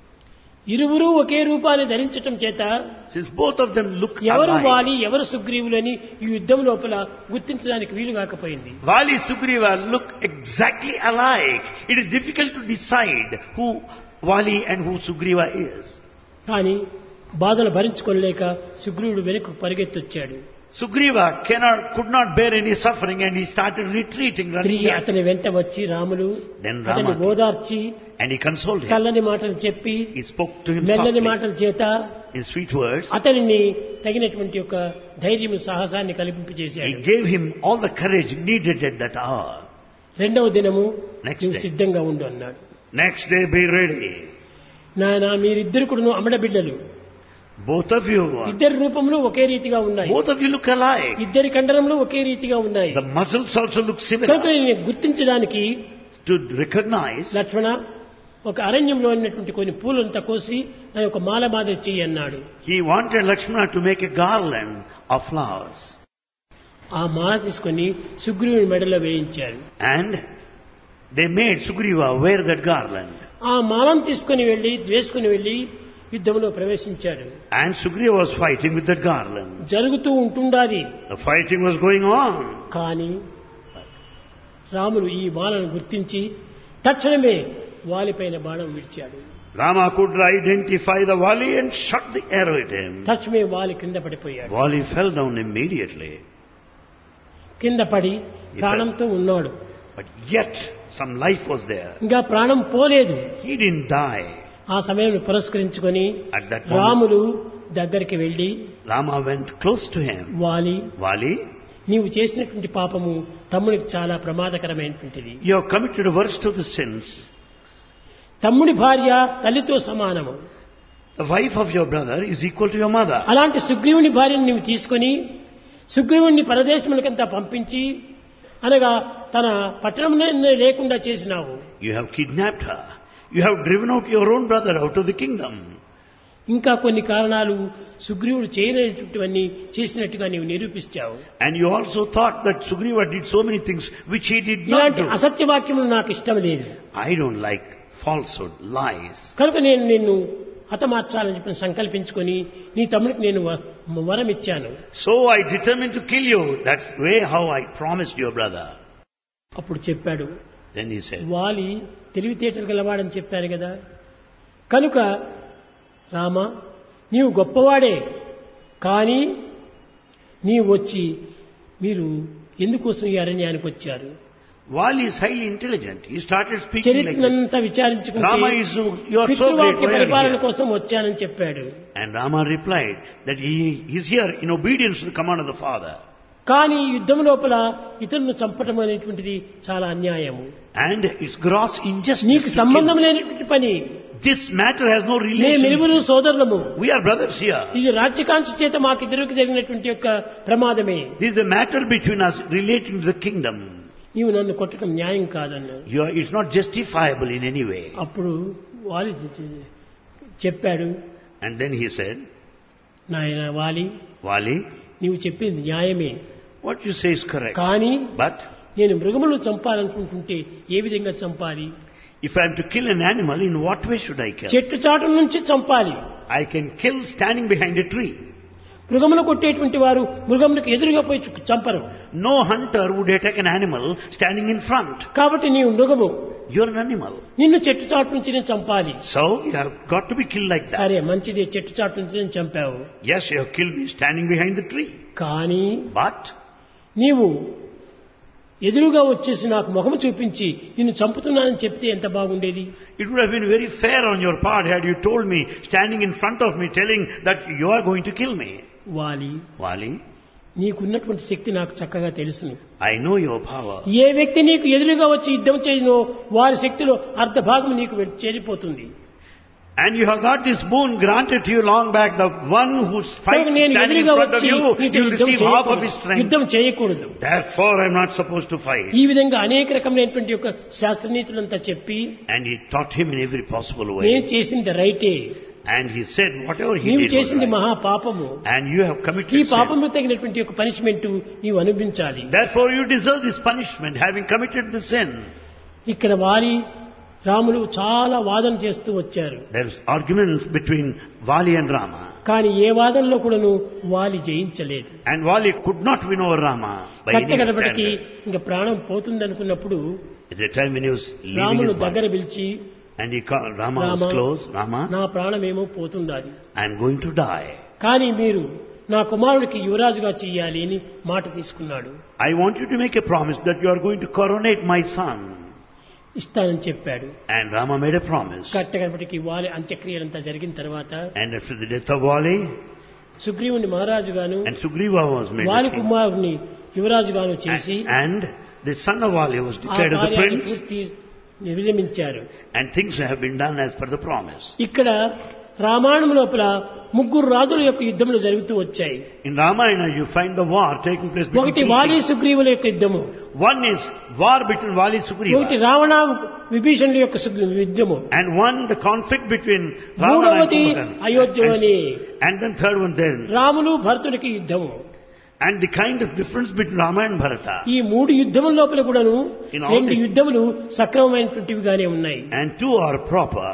Speaker 1: ఇరువురు ఒకే రూపాన్ని ధరించటం చేత
Speaker 2: Since both of them look
Speaker 1: ఎవరు
Speaker 2: alike,
Speaker 1: వాలి ఎవరు సుగ్రీవులని ఈ యుద్ధం లోపల గుర్తించడానికి వీలు కాకపోయింది
Speaker 2: Vali Sugriva look exactly alike. It is difficult to decide who Vali and who Sugriva is.
Speaker 1: కానీ బాధలు భరించుకోలేక సుగ్రీవుడు వెనుక పరిగెత్తొచ్చాడు
Speaker 2: Sugriva cannot, could not bear any suffering and he started retreating, running
Speaker 1: తిరిగి
Speaker 2: back.
Speaker 1: అతని వెంట వచ్చి రాములు
Speaker 2: Then
Speaker 1: అతన్ని
Speaker 2: Rama
Speaker 1: ఓదార్చి
Speaker 2: and he consoled him.
Speaker 1: చల్లని మాటలు చెప్పి
Speaker 2: He spoke to him
Speaker 1: మెల్లని
Speaker 2: softly
Speaker 1: మాటల చేత
Speaker 2: in sweet words.
Speaker 1: అతనిని తగినటువంటి యొక్క ధైర్యం సాహసాన్ని
Speaker 2: He
Speaker 1: కల్పింపజేశాడు
Speaker 2: gave him all the courage needed at that hour.
Speaker 1: రెండవ దినము
Speaker 2: Next
Speaker 1: నువ్వు
Speaker 2: day.
Speaker 1: సిద్ధంగా ఉండు అన్నాడు
Speaker 2: Next day be ready.
Speaker 1: నాయన మీరిద్దరు కూడా అమడ బిడ్డలు
Speaker 2: Both of you, are-
Speaker 1: ఇద్దరి రూపంలో ఒకే రీతిగా ఉన్నాయి
Speaker 2: both of you look alike.
Speaker 1: ఇద్దరి కండరంలో ఒకే రీతిగా ఉన్నాయి
Speaker 2: The muscles also look
Speaker 1: కనుక
Speaker 2: similar.
Speaker 1: నేను గుర్తించడానికి
Speaker 2: To recognize,
Speaker 1: లక్ష్మణ ఒక అరణ్యంలో ఉన్నటువంటి కొన్ని పూలంతా కోసి ఆయన ఒక మాల మాదిరి చెయ్యి అన్నాడు
Speaker 2: he wanted Lakshmana to make a garland of flowers.
Speaker 1: ఆ మాల తీసుకొని సుగ్రీవుని మెడలో వేయించాడు
Speaker 2: And They made Sugriva wear that garland.
Speaker 1: ఆ మాలను తీసుకుని వెళ్లి ద్వేసుకుని వెళ్లి యుద్ధంలో ప్రవేశించాడు
Speaker 2: And Sugriva was fighting with that garland.
Speaker 1: జరుగుతూ ఉంటుండాది
Speaker 2: The fighting was going on.
Speaker 1: కానీ రాముడు ఈ మాలను గుర్తించి తక్షణమే వాలిపైన బాణం విడిచాడు
Speaker 2: Rama could identify the Vali and shot the arrow at him.
Speaker 1: తక్షణమే వాలి కింద పడిపోయాడు
Speaker 2: Vali fell down immediately.
Speaker 1: కింద పడి ప్రాణంతో ఉన్నాడు
Speaker 2: But yet some life was there.
Speaker 1: ఇంకా ప్రాణం పోలేదు
Speaker 2: He didn't die.
Speaker 1: ఆ సమయం పురస్కరించుకొని
Speaker 2: At that moment,
Speaker 1: రాములు దగ్గరికి వెళ్లి
Speaker 2: Rama went close to him.
Speaker 1: వాలి
Speaker 2: Vali,
Speaker 1: నీవు చేసినటువంటి పాపము తమ్ముడికి చాలా ప్రమాదకరమైనటువంటిది
Speaker 2: you have committed the worst of the sins.
Speaker 1: తమ్ముడి భార్య తల్లితో సమానము
Speaker 2: The wife of your brother is equal to your mother.
Speaker 1: అలాంటి సుగ్రీవుని భార్యను నీవు తీసుకొని సుగ్రీవుణ్ణి పరదేశములకంతా పంపించి అనగా తన పట్టణంలో లేకుండా చేసినావు
Speaker 2: You have kidnapped her. You have driven out your own brother out of the kingdom.
Speaker 1: ఇంకా కొన్ని కారణాలు సుగ్రీవుడు చేయలేనటువంటివన్నీ చేసినట్టుగా నీవు నిరూపించావు
Speaker 2: And you also thought that Sugriva did so many things which he did not
Speaker 1: ఇలాంటి
Speaker 2: do.
Speaker 1: అసత్యవాక్యములు నాకు ఇష్టం లేదు
Speaker 2: I don't like falsehood, lies.
Speaker 1: కనుక నేను నిన్ను హతమార్చాలని చెప్పి సంకల్పించుకొని నీ తమ్ముడికి నేను వ- వరం ఇచ్చాను
Speaker 2: So I determined to kill you. That's way how I promised your brother.
Speaker 1: అప్పుడు చెప్పాడు
Speaker 2: Then he said,
Speaker 1: వాలి తెలివితేటలు గలవాడని చెప్పారు కదా కనుక రామ నీవు గొప్పవాడే కానీ నీవు వచ్చి మీరు ఎందుకోసం ఈ అరణ్యానికి వచ్చారు
Speaker 2: Vali is highly intelligent. He started speaking like this.
Speaker 1: చరిత్రనంతా విచారించుకుంటే
Speaker 2: Rama is, you are so great.
Speaker 1: పితృవాక్య
Speaker 2: Why are you
Speaker 1: పరిపాలన
Speaker 2: here?
Speaker 1: కోసం వచ్చానని చెప్పాడు
Speaker 2: And Rama replied that he is here in obedience to the command of the father.
Speaker 1: కానీ యుద్ధం లోపల ఇతరులను చంపటం అనేటువంటిది చాలా అన్యాయము
Speaker 2: And it's gross injustice.
Speaker 1: నీకు
Speaker 2: to kill.
Speaker 1: సంబంధం లేనటువంటి పని
Speaker 2: This matter has no
Speaker 1: మేము
Speaker 2: relation.
Speaker 1: ఇరువురు సోదరులము
Speaker 2: We are brothers here.
Speaker 1: ఇది రాజ్యకాంక్ష చేత మాకిద్దరికి జరిగినటువంటి యొక్క ప్రమాదమే
Speaker 2: This is a matter between us relating to the kingdom.
Speaker 1: నీవు నన్ను కొట్టడం న్యాయం కాదన్నాడు
Speaker 2: You are, it's not justifiable in any way.
Speaker 1: అప్పుడు వాలి చెప్పాడు
Speaker 2: And then he said,
Speaker 1: నాయన వాలి
Speaker 2: Vali,
Speaker 1: నీవు చెప్పింది న్యాయమే
Speaker 2: what you say is correct.
Speaker 1: కానీ
Speaker 2: But
Speaker 1: నేను మృగములను చంపాలనుకుంటుంటే ఏ విధంగా చంపాలి
Speaker 2: if I am to kill an animal, in what way should I kill?
Speaker 1: చెట్టు చాటు నుంచి చంపాలి
Speaker 2: I can kill standing behind a tree.
Speaker 1: మృగములు కొట్టేటువంటి వారు మృగములకు ఎదురుగా పోయి చు- చంపరు
Speaker 2: No hunter would attack an animal standing in front.
Speaker 1: కాబట్టి నీవు మృగము
Speaker 2: You're an animal.
Speaker 1: నిన్ను చెట్టు చాటు నుంచి నేను చంపాలి
Speaker 2: So you have got to be killed like that.
Speaker 1: సరే మంచిది చెట్టు చాటు నుంచి నేను చంపావు
Speaker 2: Yes, you have killed me standing behind the tree.
Speaker 1: కానీ
Speaker 2: But
Speaker 1: నీవు ఎదురుగా వచ్చేసి నాకు ముఖము చూపించి నిన్ను చంపుతున్నానని చెప్తే ఎంత బాగుండేది
Speaker 2: it would have been very fair on your part had you told me, standing in front of me, telling that you are going to kill me.
Speaker 1: వాలి
Speaker 2: Vali,
Speaker 1: నీకున్నటువంటి శక్తి నాకు చక్కగా తెలుసును
Speaker 2: I know your power.
Speaker 1: ఏ వ్యక్తి నీకు ఎదురుగా వచ్చి యుద్ధం చేయనో వారి శక్తిలో అర్ధ భాగం నీకు వె- చేరిపోతుంది
Speaker 2: And you have got this boon granted to you long back. The one who fights
Speaker 1: కనుక నేను
Speaker 2: standing in
Speaker 1: ఎదురుగా
Speaker 2: front of
Speaker 1: వచ్చి
Speaker 2: you,
Speaker 1: నీతో
Speaker 2: you will
Speaker 1: యుద్ధం
Speaker 2: receive half of his
Speaker 1: చేయకూడదు.
Speaker 2: strength.
Speaker 1: యుద్ధం చేయకూడదు
Speaker 2: Therefore, I am not supposed to fight.
Speaker 1: ఈ విధంగా అనేక రకమైనటువంటి యొక్క శాస్త్రనీతులంతా చెప్పి
Speaker 2: And he taught him in every possible
Speaker 1: నేను
Speaker 2: way.
Speaker 1: చేసింది రైటే
Speaker 2: And he said, whatever he
Speaker 1: నీవు
Speaker 2: did was
Speaker 1: చేసింది
Speaker 2: right.
Speaker 1: మహా పాపము
Speaker 2: And you have
Speaker 1: ఈ
Speaker 2: committed sin.
Speaker 1: పాపము తగినటువంటి యొక్క పనిష్మెంట్ నీవు అనుభవించాలి
Speaker 2: Therefore, you deserve this punishment, having committed the sin.
Speaker 1: ఇక్కడ వాలి రాములు చాలా వాదన చేస్తూ వచ్చారు
Speaker 2: There is arguments between Vali and Rama.
Speaker 1: కానీ ఏ వాదనలో కూడాను వాలి జయించలేదు
Speaker 2: And Vali could not win over Rama by any
Speaker 1: కట్టగడపటికి
Speaker 2: standard.
Speaker 1: ఇంకా ప్రాణం పోతుంది అనుకున్నప్పుడు
Speaker 2: At the time when he was leaving
Speaker 1: Ramulu
Speaker 2: his
Speaker 1: దగ్గర
Speaker 2: body,
Speaker 1: పిలిచి
Speaker 2: and he called, Rama was
Speaker 1: Rama.
Speaker 2: close, Rama,
Speaker 1: నా ప్రాణమేమో పోతుండాలి
Speaker 2: I am going to die.
Speaker 1: కానీ మీరు నా కుమారుడికి యువరాజుగా చెయ్యాలి అని మాట తీసుకున్నాడు
Speaker 2: I want you to make a promise that you are going to coronate my son.
Speaker 1: ఇస్తానని చెప్పాడు
Speaker 2: And Rama made a promise.
Speaker 1: కట్టగడపటికి వాలి అంత్యక్రియలంతా జరిగిన తర్వాత
Speaker 2: And after the death of Vali,
Speaker 1: సుగ్రీవుని మహారాజుగాను
Speaker 2: and Sugriva was made
Speaker 1: వాలి
Speaker 2: the king.
Speaker 1: కుమారుని యువరాజుగాను చేసి
Speaker 2: And, and the son of Vali was
Speaker 1: ఆ
Speaker 2: declared as the
Speaker 1: కార్యాన్ని
Speaker 2: prince.
Speaker 1: పూర్తి విరమించారు
Speaker 2: And things have been done as per the promise.
Speaker 1: ఇక్కడ రామాయణం లోపల ముగ్గురు రాజుల యొక్క యుద్ధములు జరుగుతూ వచ్చాయి
Speaker 2: In Ramayana, you find the war taking place between
Speaker 1: ఒకటి
Speaker 2: two
Speaker 1: వాలి
Speaker 2: kings.
Speaker 1: సుగ్రీవుల యొక్క యుద్ధము
Speaker 2: One is war between Vali
Speaker 1: ఒకటి
Speaker 2: Sugriva.
Speaker 1: రావణ విభీషణుల యొక్క సుగ్రీ- యుద్ధము
Speaker 2: And one, the conflict between Ravana and
Speaker 1: మూడవది
Speaker 2: Kumbhakarna.
Speaker 1: అయోధ్యలోని
Speaker 2: And, and then third one then.
Speaker 1: Ramulu భరతుడికి యుద్ధము
Speaker 2: And the kind of difference between Rama and Bharata.
Speaker 1: ఈ మూడు యుద్ధముల లోపల కూడాను
Speaker 2: In all
Speaker 1: రెండు
Speaker 2: this-
Speaker 1: యుద్ధములు సక్రమమైనటువంటివిగానే ఉన్నాయి
Speaker 2: And two are proper.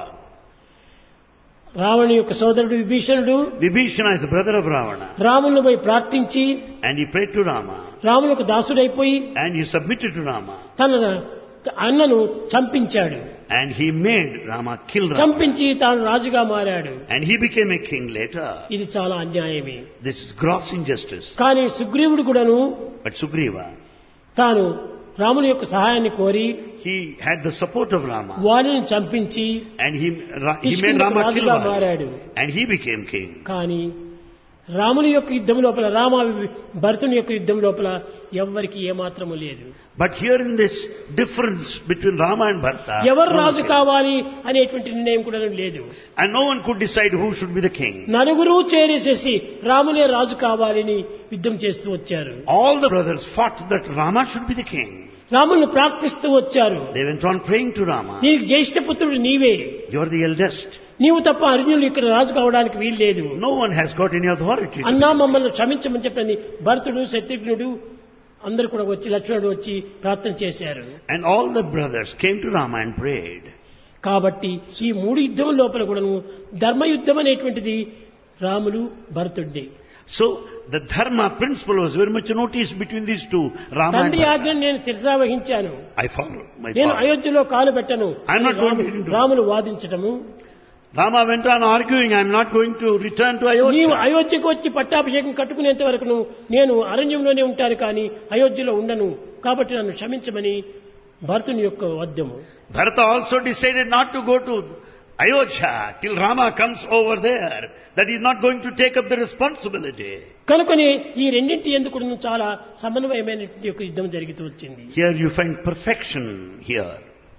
Speaker 1: రావణు యొక్క సోదరుడు విభీషణుడు
Speaker 2: Vibhishana is the brother of Ravana.
Speaker 1: రాములను పోయి ప్రార్థించి
Speaker 2: And he prayed to Rama.
Speaker 1: రాములకు దాసుడైపోయి
Speaker 2: And he submitted to Rama.
Speaker 1: తన అన్నను చంపించాడు
Speaker 2: And he made Rama kill Rama.
Speaker 1: చంపించి తాను రాజుగా మారాడు
Speaker 2: And he became a king later.
Speaker 1: ఇది చాలా అన్యాయమే
Speaker 2: This is gross injustice.
Speaker 1: కానీ సుగ్రీవుడు కూడాను
Speaker 2: But Sugriva,
Speaker 1: తాను రాముని యొక్క సహాయాన్ని కోరి
Speaker 2: he had the support of Rama.
Speaker 1: వారిని చంపించి
Speaker 2: And he, Ra- he made
Speaker 1: కిష్కింధకు
Speaker 2: Rama kill
Speaker 1: రాజుగా
Speaker 2: Vali.
Speaker 1: మారాడు
Speaker 2: And he became king.
Speaker 1: కానీ రాముని యొక్క యుద్ధం లోపల రామ భరతుని యొక్క యుద్ధం లోపల ఎవ్వరికి ఏమాత్రము లేదు
Speaker 2: But here in this difference between Rama and Bharata,
Speaker 1: ఎవరు
Speaker 2: no one
Speaker 1: రాజు
Speaker 2: said-
Speaker 1: కావాలి అనేటువంటి నిర్ణయం కూడా లేదు
Speaker 2: and no one could decide who should be the king.
Speaker 1: నలుగురు చేరేసేసి రామునే రాజు కావాలని యుద్ధం చేస్తూ వచ్చారు
Speaker 2: All the brothers fought that Rama should be the king.
Speaker 1: రాముని ప్రార్థిస్తూ వచ్చారు
Speaker 2: They went on praying to Rama.
Speaker 1: నీకు జ్యేష్ఠ పుత్రుడు నీవే
Speaker 2: You are the eldest.
Speaker 1: నీవు తప్ప అర్జునుడు ఇక్కడ రాజు కావడానికి వీల్లేదు
Speaker 2: No one has got any authority. to
Speaker 1: అన్నా మమ్మల్ని క్షమించమని చెప్పని భరతుడు శత్రుఘ్నుడు అందరు కూడా వచ్చి లక్ష్మణుడు వచ్చి ప్రార్థన చేశారు
Speaker 2: And all the brothers came to Rama and prayed.
Speaker 1: కాబట్టి ఈ మూడు యుద్ధం లోపల కూడాను ధర్మయుద్ధం అనేటువంటిది Ramulu భరతుడిది
Speaker 2: So the dharma principle was very much noticed between these two, Rama and
Speaker 1: తండ్రి
Speaker 2: Bharata.
Speaker 1: ఆజ్ఞను నేను శిరసా వహించాను
Speaker 2: I follow my
Speaker 1: నేను
Speaker 2: father.
Speaker 1: అయోధ్యలో కాలు పెట్టను
Speaker 2: I'm not
Speaker 1: అని
Speaker 2: going to
Speaker 1: Ramu-
Speaker 2: do-
Speaker 1: Ramulu వాదించటము
Speaker 2: Rama went on arguing, I am not going to return to
Speaker 1: నీవు
Speaker 2: Ayodhya.
Speaker 1: అయోధ్యకు వచ్చి పట్టాభిషేకం కట్టుకునేంత వరకు నువ్వు నేను అరణ్యంలోనే ఉంటాను కానీ అయోధ్యలో ఉండను కాబట్టి నన్ను క్షమించమని భరతుని యొక్క వద్యము
Speaker 2: Bharata also decided not to go to Ayodhya till Rama comes over there. That he is not going to take up the responsibility.
Speaker 1: కనుకొని ఈ రెండింటి ఎందుకు చాలా సమన్వయమైనటువంటి యొక్క యుద్ధం జరుగుతూ వచ్చింది
Speaker 2: Here you find perfection here,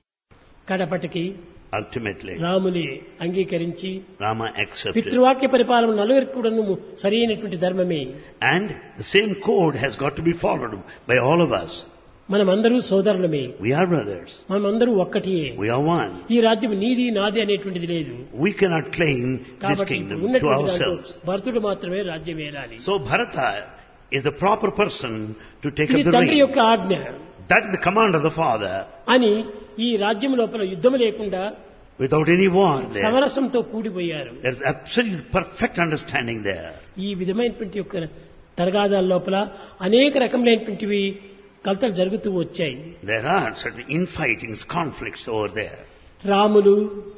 Speaker 1: కడపటికి
Speaker 2: ultimately.
Speaker 1: రాముని అంగీకరించి
Speaker 2: Rama accepted.
Speaker 1: పితృవాక్య పరిపాలన నలుగురికి కూడా సరైనటువంటి ధర్మమే
Speaker 2: And the same code has got to be followed by all of us.
Speaker 1: మనమందరూ సోదరులమే
Speaker 2: We are brothers.
Speaker 1: మనమందరూ ఒక్కటియే
Speaker 2: We are one.
Speaker 1: ఈ రాజ్యం నీది నాది అనేటువంటిది లేదు
Speaker 2: We cannot claim this
Speaker 1: కాబట్టి
Speaker 2: kingdom to
Speaker 1: ఉన్నటువంటి దాంట్లో
Speaker 2: ourselves.
Speaker 1: భరతుడు మాత్రమే రాజ్యం ఏలాలి
Speaker 2: So Bharata is the proper person to take
Speaker 1: ఇది
Speaker 2: up the
Speaker 1: తండ్రి
Speaker 2: reign.
Speaker 1: యొక్క ఆజ్ఞ
Speaker 2: That is the command of the father
Speaker 1: అని ఈ రాజ్యం లోపల యుద్ధం లేకుండా
Speaker 2: without any war there.
Speaker 1: సమరసంతో కూడిపోయారు
Speaker 2: There is absolute perfect understanding there.
Speaker 1: ఈ విధమైనటువంటి యొక్క తరగాదాల లోపల అనేక రకములైనటువంటివి కలతలు జరుగుతూ వచ్చాయి
Speaker 2: There are certain infightings, conflicts over there.
Speaker 1: Ramulu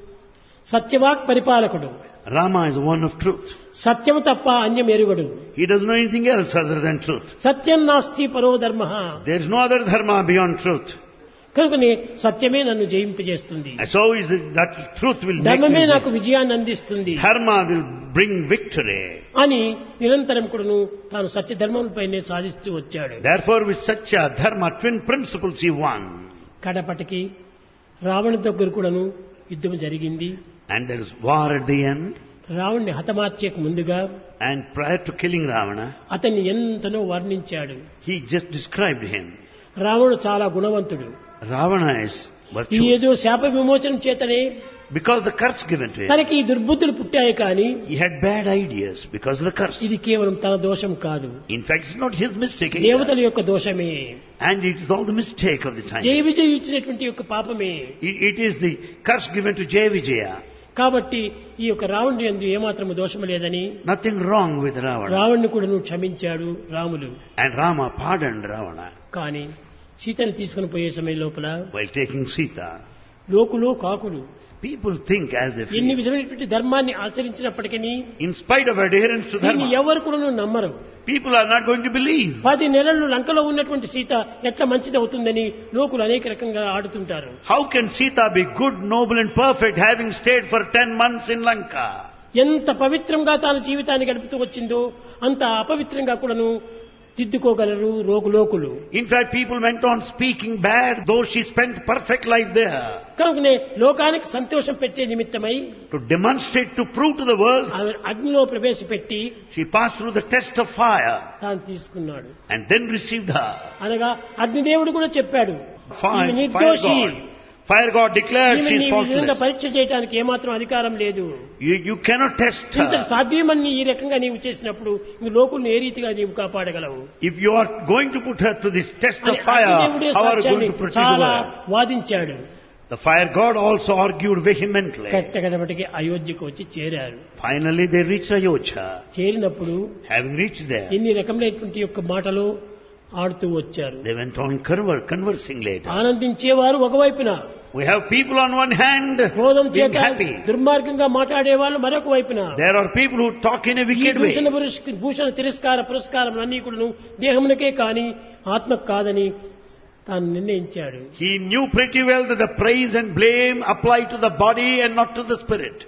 Speaker 1: సత్యవాక్ పరిపాలకుడు
Speaker 2: Rama is one of truth.
Speaker 1: సత్యము తప్ప అన్యం ఎరుగడు
Speaker 2: He doesn't know anything else other than truth.
Speaker 1: సత్యం నాస్తి పరో ధర్మ
Speaker 2: There is no other dharma beyond truth.
Speaker 1: కనుకనే సత్యమే నన్ను జయింపజేస్తుంది
Speaker 2: And so is it that truth will make
Speaker 1: ధర్మమే
Speaker 2: me
Speaker 1: నాకు విజయాన్ని అందిస్తుంది
Speaker 2: Dharma will bring victory.
Speaker 1: అని నిరంతరం కూడాను తాను సత్య ధర్మంపైనే సాధిస్తూ వచ్చాడు
Speaker 2: Therefore, with such a dharma, twin principles he won.
Speaker 1: కడపటికి Ravana దగ్గర కూడాను యుద్ధం జరిగింది
Speaker 2: And there is war at the end.
Speaker 1: రావణ్ణి హతమార్చేకు ముందుగా
Speaker 2: And prior to killing Ravana,
Speaker 1: అతన్ని ఎంతనో వర్ణించాడు
Speaker 2: he just described him.
Speaker 1: రావణుడు చాలా గుణవంతుడు
Speaker 2: Ravana is
Speaker 1: ఈ
Speaker 2: virtuous.
Speaker 1: ఏదో శాప విమోచనం చేతనే
Speaker 2: Because the curse given to him,
Speaker 1: తనకి ఈ దుర్బుద్ధులు పుట్టాయి కానీ
Speaker 2: he had bad ideas because of the curse.
Speaker 1: ఇది కేవలం తన దోషం కాదు
Speaker 2: In fact, it's not his mistake either.
Speaker 1: దేవతల యొక్క దోషమే
Speaker 2: And it is all the mistake of the
Speaker 1: Jaya
Speaker 2: time.
Speaker 1: విజయం ఇచ్చినటువంటి యొక్క పాపమే
Speaker 2: It, it is the curse given to Jaya Vijaya.
Speaker 1: కాబట్టి ఈ యొక్క రావణుడి ఎందు ఏమాత్రం దోషము లేదని
Speaker 2: Nothing wrong with Ravana.
Speaker 1: రావణ్ణి కూడా నువ్వు క్షమించాడు Ramulu
Speaker 2: And Rama pardoned Ravana
Speaker 1: కానీ సీతను తీసుకుని పోయే సమయం లోపల
Speaker 2: while taking Sita.
Speaker 1: లోకులు కాకులు
Speaker 2: People think as they
Speaker 1: ఎన్ని
Speaker 2: feel.
Speaker 1: విధమైనటువంటి ధర్మాన్ని ఆచరించినప్పటికీ
Speaker 2: In spite of adherence to
Speaker 1: దీన్ని
Speaker 2: dharma,
Speaker 1: ఎవరు కూడా నమ్మరు
Speaker 2: people are not going to believe.
Speaker 1: పది నెలలు లంకలో ఉన్నటువంటి సీత ఎట్లా మంచిది అవుతుందని లోకులు అనేక రకంగా ఆడుతుంటారు
Speaker 2: How can Sita be good, noble and perfect having stayed for 10 months in Lanka?
Speaker 1: ఎంత పవిత్రంగా తాను జీవితాన్ని గడుపుతూ వచ్చిందో అంత అపవిత్రంగా కూడాను దిద్దుకోగలరు రోగు లోకులు
Speaker 2: In fact, people went on speaking bad, though she spent perfect life there.
Speaker 1: కనుకనే లోకానికి సంతోషం పెట్టే నిమిత్తమై
Speaker 2: To demonstrate, to prove to the world,
Speaker 1: ఆమె అగ్నిలో ప్రవేశపెట్టి
Speaker 2: she passed through the test of fire
Speaker 1: తాను తీసుకున్నాడు
Speaker 2: and then received her.
Speaker 1: అనగా అగ్నిదేవుడు కూడా చెప్పాడు
Speaker 2: Fire,
Speaker 1: ఈమె
Speaker 2: fire
Speaker 1: నిర్దోషి
Speaker 2: God. Fire God declared
Speaker 1: ఈమె
Speaker 2: she is
Speaker 1: నీ విధంగా
Speaker 2: faultless.
Speaker 1: పరీక్ష చేయడానికి ఏమాత్రం అధికారం లేదు
Speaker 2: You, you cannot test
Speaker 1: ఇంత
Speaker 2: her.
Speaker 1: సాధ్యమని ఈ రకంగా నీవు చేసినప్పుడు ఈ లోకుల్ని ఏ రీతిగా నీవు కాపాడగలవు
Speaker 2: If you are going to put her to this test
Speaker 1: అని
Speaker 2: of fire,
Speaker 1: అగ్నిదేవుడే
Speaker 2: how are you
Speaker 1: సాక్ష్యాన్ని
Speaker 2: going to proceed
Speaker 1: చాలా
Speaker 2: her?
Speaker 1: వాదించాడు
Speaker 2: The fire God also argued vehemently.
Speaker 1: కట్టగడబటికి అయోధ్యకు వచ్చి చేరారు
Speaker 2: Finally they reached Ayodhya.
Speaker 1: చేరినప్పుడు
Speaker 2: Having reached there,
Speaker 1: ఎన్ని రకములైనటువంటి యొక్క మాటలు ఆడుతూ వచ్చారు
Speaker 2: they went on conver- conversing later.
Speaker 1: ఆనందించేవారు ఒకవైపున
Speaker 2: We have people on one hand
Speaker 1: క్రోధం
Speaker 2: being
Speaker 1: చేత
Speaker 2: happy.
Speaker 1: దుర్మార్గంగా మాట్లాడే వాళ్ళు మరొక వైపున
Speaker 2: There are people who talk in a
Speaker 1: ఈ
Speaker 2: wicked
Speaker 1: భూషణ
Speaker 2: way.
Speaker 1: పురస్క- భూషణ తిరస్కార పురస్కారం అన్ని కూడా దేహమునకే కాని ఆత్మకు కాదని తాను నిర్ణయించాడు
Speaker 2: He knew pretty well that the praise and blame apply to the body and not to the spirit.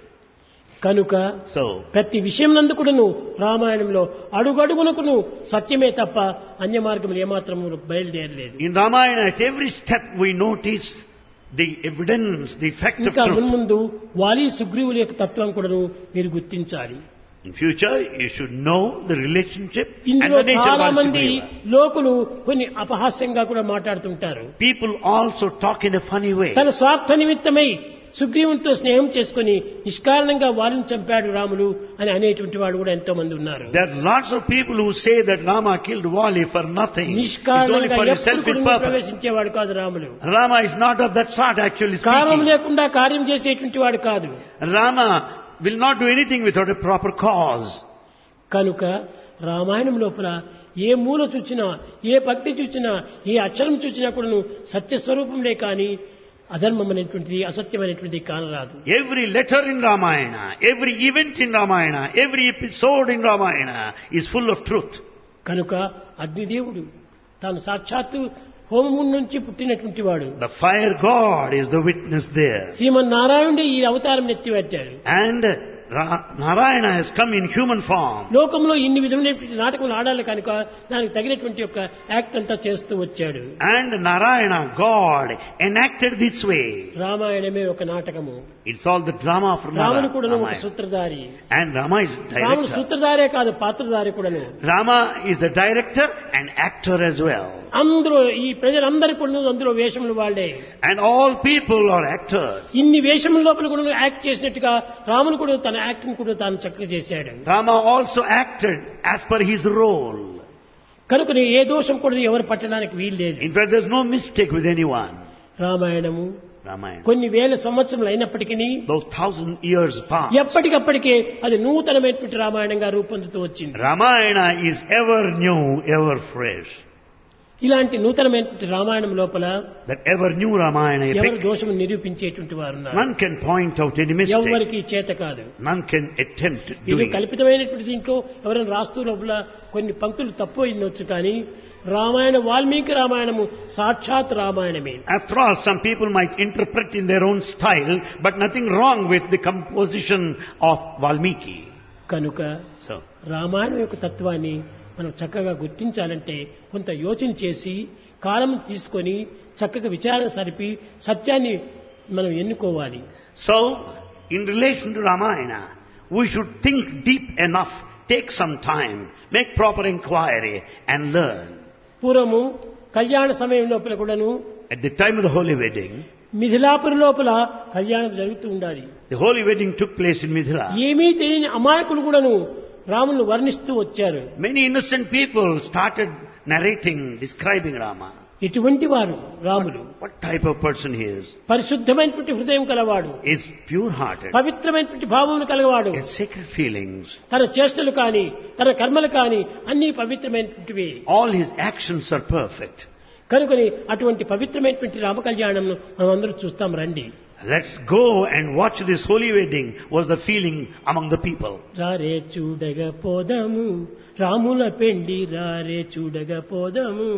Speaker 1: కనుక
Speaker 2: So,
Speaker 1: ప్రతి విషయం నందుకుడును రామాయణంలో అడుగడుగునకును సత్యమే తప్ప అన్య మార్గములు ఏమాత్రము బయలుదేరలేదు
Speaker 2: in Ramayana, at every step we notice the evidence, the fact of
Speaker 1: ఇంకా
Speaker 2: truth.
Speaker 1: మున్ముందు వాలి సుగ్రీవుల యొక్క తత్వం కూడాను మీరు గుర్తించాలి
Speaker 2: In future, you should know the relationship and
Speaker 1: ఇందులో
Speaker 2: the nature
Speaker 1: చాలా
Speaker 2: of
Speaker 1: మంది
Speaker 2: Sugriva.
Speaker 1: లోకులు కొన్ని అపహాస్యంగా కూడా మాట్లాడుతుంటారు
Speaker 2: People also talk in a funny way.
Speaker 1: తన స్వార్థ నిమిత్తమై సుగ్రీవునితో స్నేహం చేసుకుని నిష్కారణంగా వారిని చంపాడు రాములు అని అనేటువంటి వాడు కూడా ఎంతో మంది ఉన్నారు
Speaker 2: There are lots of people who say that Rama killed Wali for nothing. It's only
Speaker 1: నిష్కారణంగా
Speaker 2: for his
Speaker 1: ఎప్పుడు
Speaker 2: selfish
Speaker 1: కూడా
Speaker 2: purpose.
Speaker 1: ప్రవేశించేవాడు కాదు Ramulu
Speaker 2: Rama is not of that sort actually
Speaker 1: కారణం
Speaker 2: speaking.
Speaker 1: లేకుండా కార్యం చేసేటువంటి వాడు కాదు
Speaker 2: Rama will not do anything without a proper cause.
Speaker 1: కనుక రామాయణం లోపల ఏ మూల చూచినా ఏ భక్తి చూచినా ఏ అక్షరం చూచినా కూడాను సత్యస్వరూపంలే కానీ అధర్మం అనేటువంటిది అసత్యమైనటువంటిది కానరాదు
Speaker 2: Every letter in Ramayana, every event in Ramayana, every episode in Ramayana is full of truth.
Speaker 1: కనుక అగ్నిదేవుడు తాను సాక్షాత్తు హోమము నుంచి పుట్టినటువంటి వాడు
Speaker 2: The fire god is the witness there.
Speaker 1: శ్రీమన్నారాయణుడే ఈ అవతారం ఎత్తిపెట్టాడు
Speaker 2: And Ra- Narayana has come in human form.
Speaker 1: లోకంలో ఇన్ని విధమైనటువంటి నాటకములు ఆడాలి కనుక దానికి తగినటువంటి యొక్క యాక్ట్ అంతా చేస్తూ వచ్చాడు
Speaker 2: And Narayana, God, enacted this way.
Speaker 1: రామాయణమే ఒక నాటకము
Speaker 2: It's all the drama of
Speaker 1: రాముడు
Speaker 2: Nara-
Speaker 1: కూడాను ఒక
Speaker 2: Ramayana.
Speaker 1: సూత్రధారి
Speaker 2: And Rama is
Speaker 1: రాముడు
Speaker 2: director.
Speaker 1: సూత్రధారే కాదు పాత్రధారి కూడాను
Speaker 2: Rama is the director and actor as well.
Speaker 1: అందరూ ఈ ప్రజలందరూ కూడా అందులో వేషములు వాళ్ళే
Speaker 2: And all people are actors.
Speaker 1: ఇన్ని వేషముల లోపల కూడా యాక్ట్ చేసినట్టుగా రాముడు కూడా తన యాక్టింగ్ కూడా తాను చక్కగా చేశాడు
Speaker 2: Rama also acted as per his role.
Speaker 1: కనుక ఏ దోషం కూడా ఎవరు పట్టడానికి వీలు లేదు
Speaker 2: In fact, there's no mistake with anyone.
Speaker 1: రామాయణము
Speaker 2: Ramayana.
Speaker 1: కొన్ని వేల సంవత్సరములు అయినప్పటికీ
Speaker 2: Those thousand years past.
Speaker 1: ఎప్పటికప్పటికే అది నూతనమైనటువంటి రామాయణంగా రూపొందుతూ వచ్చింది
Speaker 2: Ramayana is ever new, ever fresh.
Speaker 1: ఇలాంటి నూతనమైనటువంటి రామాయణం లోపల
Speaker 2: That ever new Ramayana
Speaker 1: ఎవరు
Speaker 2: epic,
Speaker 1: దోషము నిరూపించేటువంటి వారు ఉన్నారు
Speaker 2: none can point out any mistake.
Speaker 1: ఎవరికి చేత కాదు
Speaker 2: None can attempt
Speaker 1: ఇది
Speaker 2: doing it.
Speaker 1: కల్పితమైనటువంటి దీంట్లో ఎవరైనా రాస్తూ లోపల కొన్ని పంక్తులు తప్పు అయినొచ్చు కానీ రామాయణ వాల్మీకి రామాయణము సాక్షాత్ రామాయణమే
Speaker 2: After all, some people might interpret in their own style, but nothing wrong with the composition of Valmiki.
Speaker 1: కనుక
Speaker 2: So,
Speaker 1: రామాయణం యొక్క తత్వాన్ని మనం చక్కగా గుర్తించాలంటే కొంత యోచన చేసి కాలం తీసుకొని చక్కగా విచారణ సరిపి సత్యాన్ని మనం ఎన్నుకోవాలి
Speaker 2: so in relation to Ramayana, we should think deep enough, take some time, make proper inquiry and learn.
Speaker 1: పూర్వము కళ్యాణ సమయం లోపల కూడాను
Speaker 2: At the time of the holy wedding,
Speaker 1: Mithilapuri లోపల కళ్యాణం జరుగుతూ ఉండాలి
Speaker 2: the holy wedding took place in Mithila.
Speaker 1: ఏమీ తెలియని అమాయకులు కూడాను రామును వర్ణిస్తూ వచ్చారు
Speaker 2: Many innocent people started narrating, describing Rama.
Speaker 1: ఎటువంటి వారు Ramulu
Speaker 2: What type of person he is.
Speaker 1: పరిశుద్ధమైనటువంటి హృదయం కలవాడు
Speaker 2: Is pure-hearted,
Speaker 1: పవిత్రమైనటువంటి భావములు కలవాడు
Speaker 2: has sacred feelings.
Speaker 1: తన చేష్టలు కాని తన కర్మలు కాని అన్ని పవిత్రమైనటువంటివి
Speaker 2: All his actions are perfect.
Speaker 1: కనుకొని అటువంటి పవిత్రమైనటువంటి రామ కళ్యాణం మనం అందరూ చూస్తాం రండి
Speaker 2: Let's go and watch this holy wedding was the feeling among the people.
Speaker 1: రారే చూడగ పోదాము రాముల పెండి రారే చూడగ పోదాము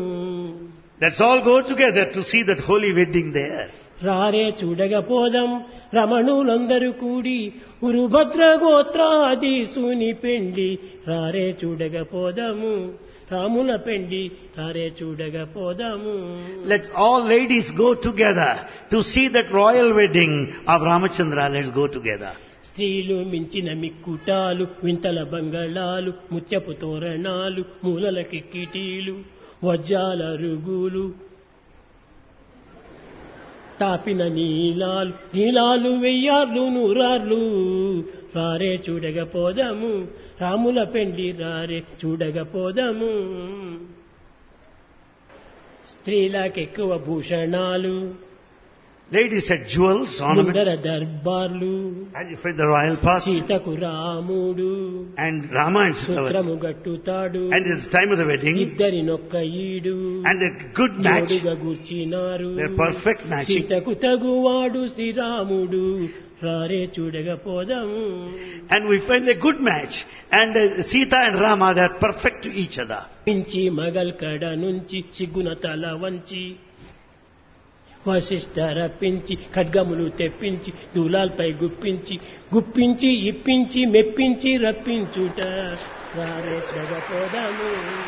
Speaker 2: Let's all go together to see that holy wedding there.
Speaker 1: రారే చూడగ పోదాం రమణులందరూ కూడి ఉరుభద్ర గోత్రాధీసుని పెండి రారే చూడగ పోదాము రాముల పెండి రారే చూడగ పోదాము
Speaker 2: Let's all ladies go together to see that royal wedding of Ramachandra. Let's go together.
Speaker 1: స్త్రీలు మించిన మిక్కుటాలు వింతల బంగళాలు ముత్యపు తోరణాలు మూలల కిక్కిటీలు వజ్రాల రుగులు తాపిన నీలాలు నీలాలు వెయ్యార్లు నూరార్లు రారే చూడగపోదాము రాముల పెండి రారే చూడగపోదాము స్త్రీలకెక్కువ భూషణాలు
Speaker 2: Ladies had jewels, ornaments,
Speaker 1: ముందర దర్బార్లు
Speaker 2: and you find the royal path.
Speaker 1: సీతకు రాముడు
Speaker 2: And Rama and Sita. were-
Speaker 1: సూత్రము గట్టుతాడు
Speaker 2: And it's time of the wedding.
Speaker 1: ఇద్దరి నొక్క ఈడు
Speaker 2: And a good match.
Speaker 1: జోడుగా కూర్చినారు
Speaker 2: They're perfect matching.
Speaker 1: సీతకు తగువాడు శ్రీరాముడు రారే చూడగా పోదాము
Speaker 2: And we find a good match. And uh, Sita and Rama, they're perfect to each other.
Speaker 1: పించి మగల్ కడ నుంచి సిగ్గున తల వంచి వశిష్ఠ రప్పించి ఖడ్గములు తెప్పించి దూలాల్పై గుప్పించి గుప్పించి ఇప్పించి మెప్పించి రప్పించుట రారే పోదాము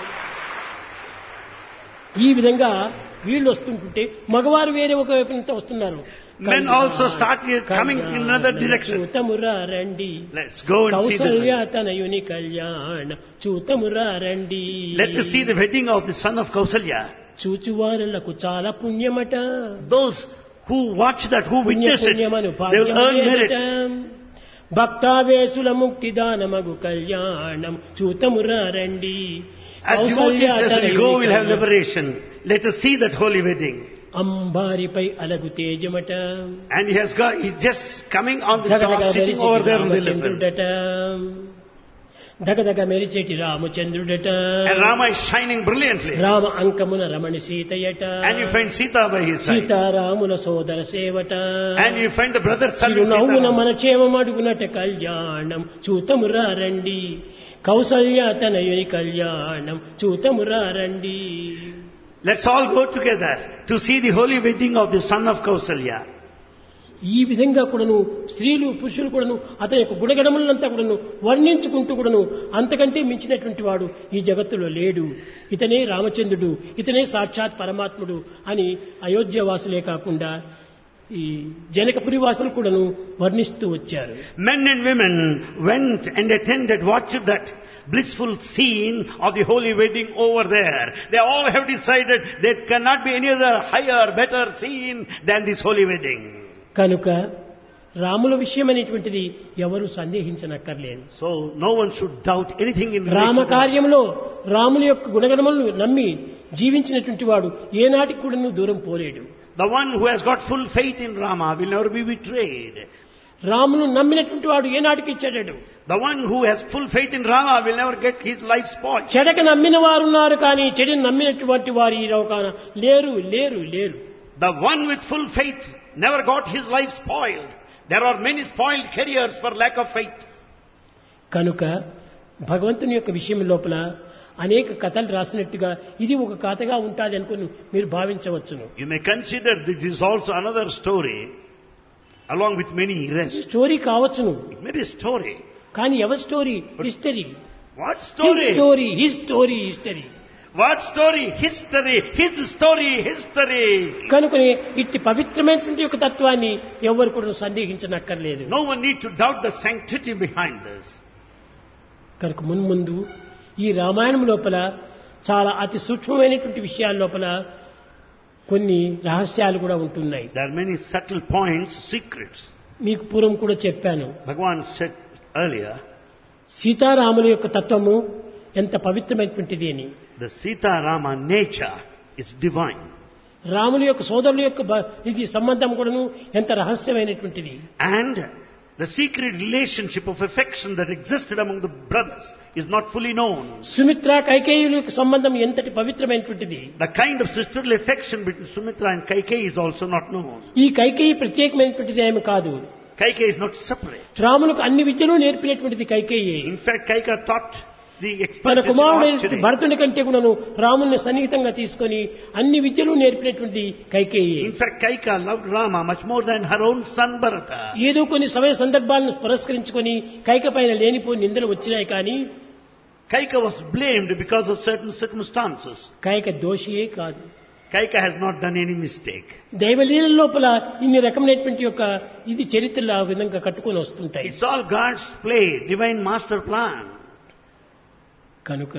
Speaker 1: ఈ విధంగా వీళ్ళు వస్తుంటుంటే మగవారు వేరే ఒక వైపు నుంచి వస్తున్నారు
Speaker 2: Men also start here coming in another direction.
Speaker 1: చూతమురా రండి
Speaker 2: Let's go and see
Speaker 1: Kaushalya
Speaker 2: the,
Speaker 1: తనయుని కళ్యాణ చూతమురా రండి
Speaker 2: let us see the wedding of the son of Kausalya.
Speaker 1: చూచువారులకు చాలా పుణ్యమట
Speaker 2: Those who watch that, who
Speaker 1: పుణ్య
Speaker 2: witness it,
Speaker 1: పుణ్యమను
Speaker 2: they will earn merit.
Speaker 1: భక్తావేశుల ముక్తిదానమగు కళ్యాణం చూతమురా రండి
Speaker 2: As
Speaker 1: Kaushalya
Speaker 2: devotees, as we
Speaker 1: తనయుని
Speaker 2: go, we'll have
Speaker 1: కళ్యాణ-
Speaker 2: liberation. Let us see that holy wedding.
Speaker 1: అంబారిపై అలగు తేజమట
Speaker 2: And he has got, he's just coming on the
Speaker 1: దగదగ
Speaker 2: top, sitting
Speaker 1: మెరిచేటి
Speaker 2: over there on the elephant.
Speaker 1: రామచంద్రుడట దగదగ మెరిచేటి రామచంద్రుడట
Speaker 2: And Rama is shining brilliantly.
Speaker 1: Rama అంకమున Ramani సీతయట
Speaker 2: And you find Sita by his side.
Speaker 1: సీతారాముల సోదర సేవట
Speaker 2: And you find the brother son of
Speaker 1: చిరునవ్వున
Speaker 2: Sita.
Speaker 1: మన క్షేమం అడుగునట కళ్యాణం చూతమురా రండి కౌసల్య తనయుని కళ్యాణం చూతమురా రండి
Speaker 2: Let's all go together to see the holy wedding of the son of Kausalya.
Speaker 1: ఈ విధంగా కూడాను స్త్రీలు పురుషులు కూడాను అతని యొక్క గుణగణములంతా కూడాను వర్ణించుకుంటూ కూడాను అంతకంటే మించినటువంటి వాడు ఈ జగత్తులో లేడు ఇతనే రామచంద్రుడు ఇతనే సాక్షాత్ పరమాత్ముడు అని అయోధ్య వాసులే కాకుండా ఈ జనకపురి వాసులు కూడాను వర్ణిస్తూ వచ్చారు
Speaker 2: Men and women went and attended, watched that blissful scene of the holy wedding over there. They all have decided there cannot be any other higher, better scene than this holy wedding.
Speaker 1: కనుక రాముల విషయం అనేటువంటిది ఎవరు సందేహించనక్కర్లేదు
Speaker 2: So no one should doubt anything in relation
Speaker 1: Rama
Speaker 2: to that.
Speaker 1: కార్యంలో రాముల యొక్క గుణగణములను నమ్మి జీవించినటువంటి వాడు ఏనాటికి కూడా దూరం పోలేడు
Speaker 2: The one who has got full faith in Rama will never be betrayed.
Speaker 1: రామును నమ్మినటువంటి వాడు ఏనాటికి చెడడు
Speaker 2: The one who has full faith in Rama will never get his life spoiled.
Speaker 1: చెడక నమ్మిన వారు ఉన్నారు కానీ చెడుని నమ్మినటువంటి వారు ఈ లోకాన లేరు లేరు లేరు
Speaker 2: The one with full faith never got his life spoiled. There are many spoiled careers for lack of faith.
Speaker 1: కనుక భగవంతుని యొక్క విషయం లోపల అనేక కథలు రాసినట్టుగా ఇది ఒక కథగా ఉంటుంది అనుకుని మీరు భావించవచ్చును
Speaker 2: You may consider this is also another story along with many rest.
Speaker 1: Story కావచ్చును
Speaker 2: It may be a story.
Speaker 1: కానీ ఎవరి story history
Speaker 2: What
Speaker 1: his
Speaker 2: story?
Speaker 1: Story his story history
Speaker 2: What story? History. His story. History.
Speaker 1: కనుకనే ఇట్టి పవిత్రమైనటువంటి యొక్క తత్వాన్ని ఎవరు కూడా సందేహించనక్కర్లేదు
Speaker 2: No one need to doubt the sanctity behind this.
Speaker 1: కనుక మున్ముందు ఈ రామాయణం లోపల చాలా అతి సూక్ష్మమైనటువంటి విషయాల లోపల కొన్ని రహస్యాలు కూడా ఉంటున్నాయి
Speaker 2: There are many subtle points, secrets.
Speaker 1: మీకు పూర్వం కూడా చెప్పాను
Speaker 2: Bhagavan said earlier,
Speaker 1: సీతారాముల యొక్క తత్వము ఎంత పవిత్రమైనటువంటిది అని
Speaker 2: the Sita Rama nature is divine.
Speaker 1: రాముల యొక్క సోదరుల యొక్క బ- ఇది సంబంధం కూడాను ఎంత రహస్యమైనటువంటిది
Speaker 2: And the secret relationship of affection that existed among the brothers is not fully known.
Speaker 1: Sumitra కైకేయుల యొక్క సంబంధం ఎంతటి పవిత్రమైనటువంటిది
Speaker 2: The kind of sisterly affection between Sumitra and Kaikeyi is also not known.
Speaker 1: ఈ కైకేయి ప్రత్యేకమైనటువంటిది ఏమి కాదు
Speaker 2: Kaikeyi is not separate.
Speaker 1: రాములకు అన్ని విద్యలు నేర్పినటువంటిది Kaikeyi
Speaker 2: In fact, Kaika taught the
Speaker 1: తన
Speaker 2: expertise in
Speaker 1: కుమారుడైన
Speaker 2: archery.
Speaker 1: భరతుని కంటే కూడాను రాముని సన్నిహితంగా తీసుకొని అన్ని విద్యలు నేర్పినటువంటి Kaikeyi
Speaker 2: In fact, Kaika loved Rama much more than her own son Bharata.
Speaker 1: ఏదో కొన్ని సమయ సందర్భాలను పురస్కరించుకొని కైక పైన లేనిపోయి నిందలు వచ్చినాయి కానీ
Speaker 2: Kaika was blamed because of certain circumstances.
Speaker 1: Kaika దోషియే కాదు
Speaker 2: Kaika has not done any mistake.
Speaker 1: దైవలీల లోపల ఇన్ని రకమైనటువంటి యొక్క ఇది చరిత్రలు ఆ విధంగా కట్టుకొని వస్తుంటాయి
Speaker 2: It's all God's play, divine master plan.
Speaker 1: కనుక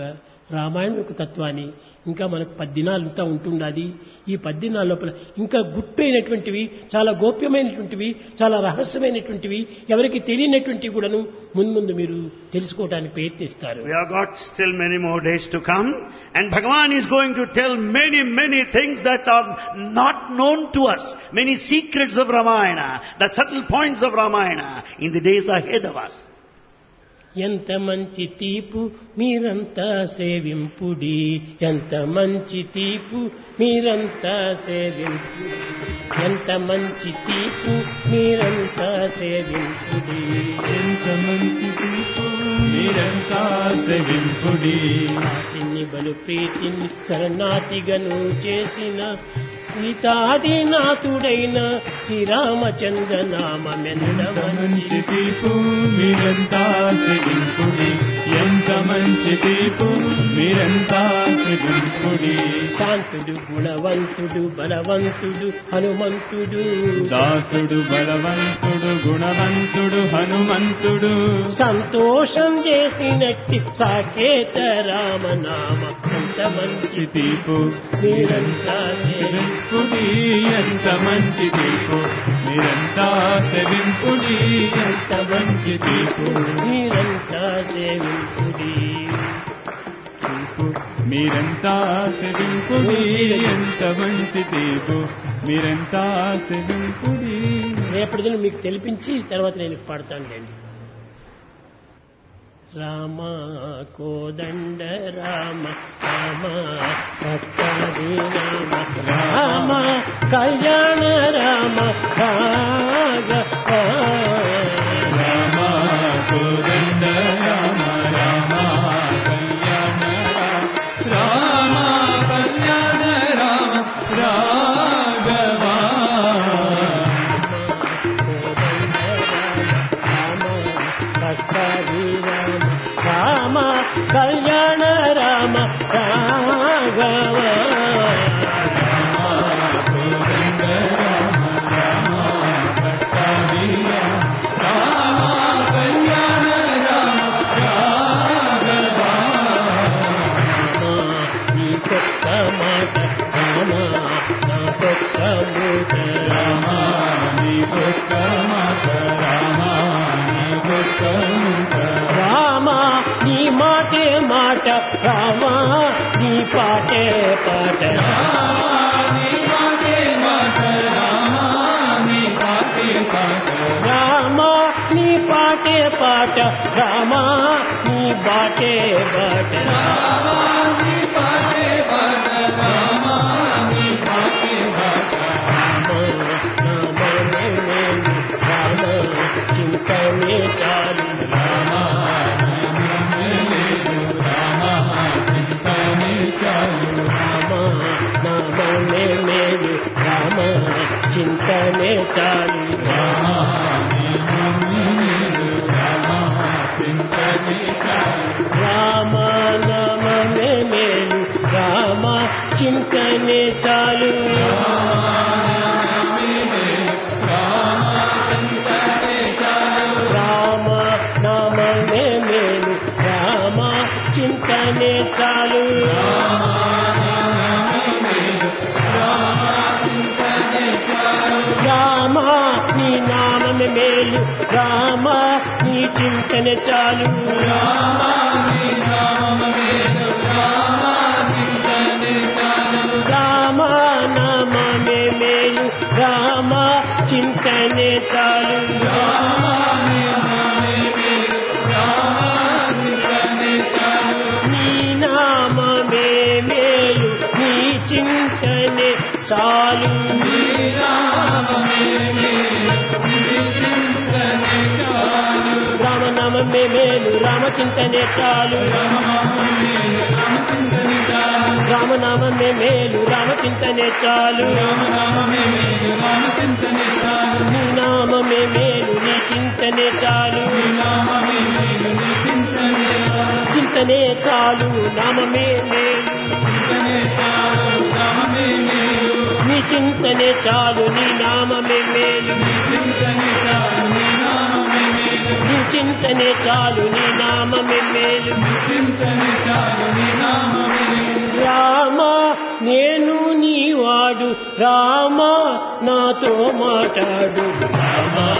Speaker 1: రామాయణం యొక్క తత్వాన్ని ఇంకా మనకు పద్దినాలంతా ఉంటుండాది ఈ పద్దినాల లోపల ఇంకా గుట్టైనటువంటివి చాలా గోప్యమైనటువంటివి చాలా రహస్యమైనటువంటివి ఎవరికి తెలియనటువంటివి కూడాను మున్ముందు మీరు తెలుసుకోవడానికి ప్రయత్నిస్తారు
Speaker 2: We have got still many more days to come and Bhagavan is going to tell many, many things that are not known to us. Many secrets of Ramayana, the subtle points of Ramayana in the days ahead of us.
Speaker 1: ఎంత మంచి తీపు మీరంతా సేవింపుడి ఎంత మంచి తీపు మీరంతా సేవింపుడి ఎంత మంచి తీపు మీరంతా సేవింపుడి
Speaker 3: ఎంత మంచి తీర్పు మీరంతా సెవింపుడి
Speaker 1: నాటిని బలు ప్రీతిని శరణాతిగను చేసిన సీతాదినాథుడైన శ్రీరామచంద్ర నామెంత
Speaker 3: మంచి తీర్పు మీరంతా సెవింపుడి ఎంత మంచి తీర్పు మీరంతా సెవింపుడి
Speaker 1: శాంతుడు గుణవంతుడు బలవంతుడు హనుమంతుడు
Speaker 3: దాసుడు బలవంతుడు గుణవంతుడు హనుమంతుడు
Speaker 1: సంతోషం చేసినట్టి సాకేత రామనామ ఎంత మంచి
Speaker 3: తీర్పు మీరంతా సెవింపుడి ఎంత మంచి తీర్పు మీరంతా సెవింపుడి ఎంత మంచి తీర్పు
Speaker 1: మీరంతా సేవింపుడి
Speaker 3: తీర్పు మీరంతా సెవింపుడి ఎంత మంచి తీర్పు మీరంతా సెవింపుడి
Speaker 1: రేపటి దినం మీకు తెలిపించి తర్వాత నేను పాడతాను లేండి రామ కోదండ రామ రామ భక్తాది రామ రామ కళ్యాణ రామ రాగ
Speaker 3: రామ కోదండ రామ రామ కళ్యాణ రామ కళ్యాణ రామ రాఘవా
Speaker 1: రామ కళ్యాణ రామ రాఘవ
Speaker 3: కోదండ రామ రామ భక్తాది రామ కళ్యాణ రామ రాఘవా
Speaker 1: నీ కొత్త మాట రామ నా కొత్త మూట
Speaker 3: రామ నీ కొత్త మాట రామ నీ కొత్త ముఖ
Speaker 1: రామ నీ మాటే మాట రామ నీ పాటే పాట రామ నీ పాటే పాట రామ నీ బాటే బాట రామ చింతనే చాలు రామ నామమే మేలు రామ చింతనే చాలు రామ నామమే మేలు రామ చింతనే చాలు రామ నామమే మేలు రామ చింతనే చాలు రామ నీ నామమే మేలు రామ నీ చింతనే చాలు రామ నామమే మేలు రామ చింతనే చాలు నీ నామమే మేలు నీ చింతనే చాలు రామనామమే మేలు రామచింతనే చాలు రామనామమే మేలు రామచింతనే చాలు నీ నామమే మేలు నీ చింతనే చాలు చింతనే చాలు నామమే మేలు నీ చింతనే చాలు నీ నామమే మేలు నీ చింతనే చాలు నీ నామమే మేలు
Speaker 3: చింతని చాలు నీ నామమే
Speaker 1: రామా నేను నీ వాడు రామా నాతో మాట్లాడు
Speaker 3: రామా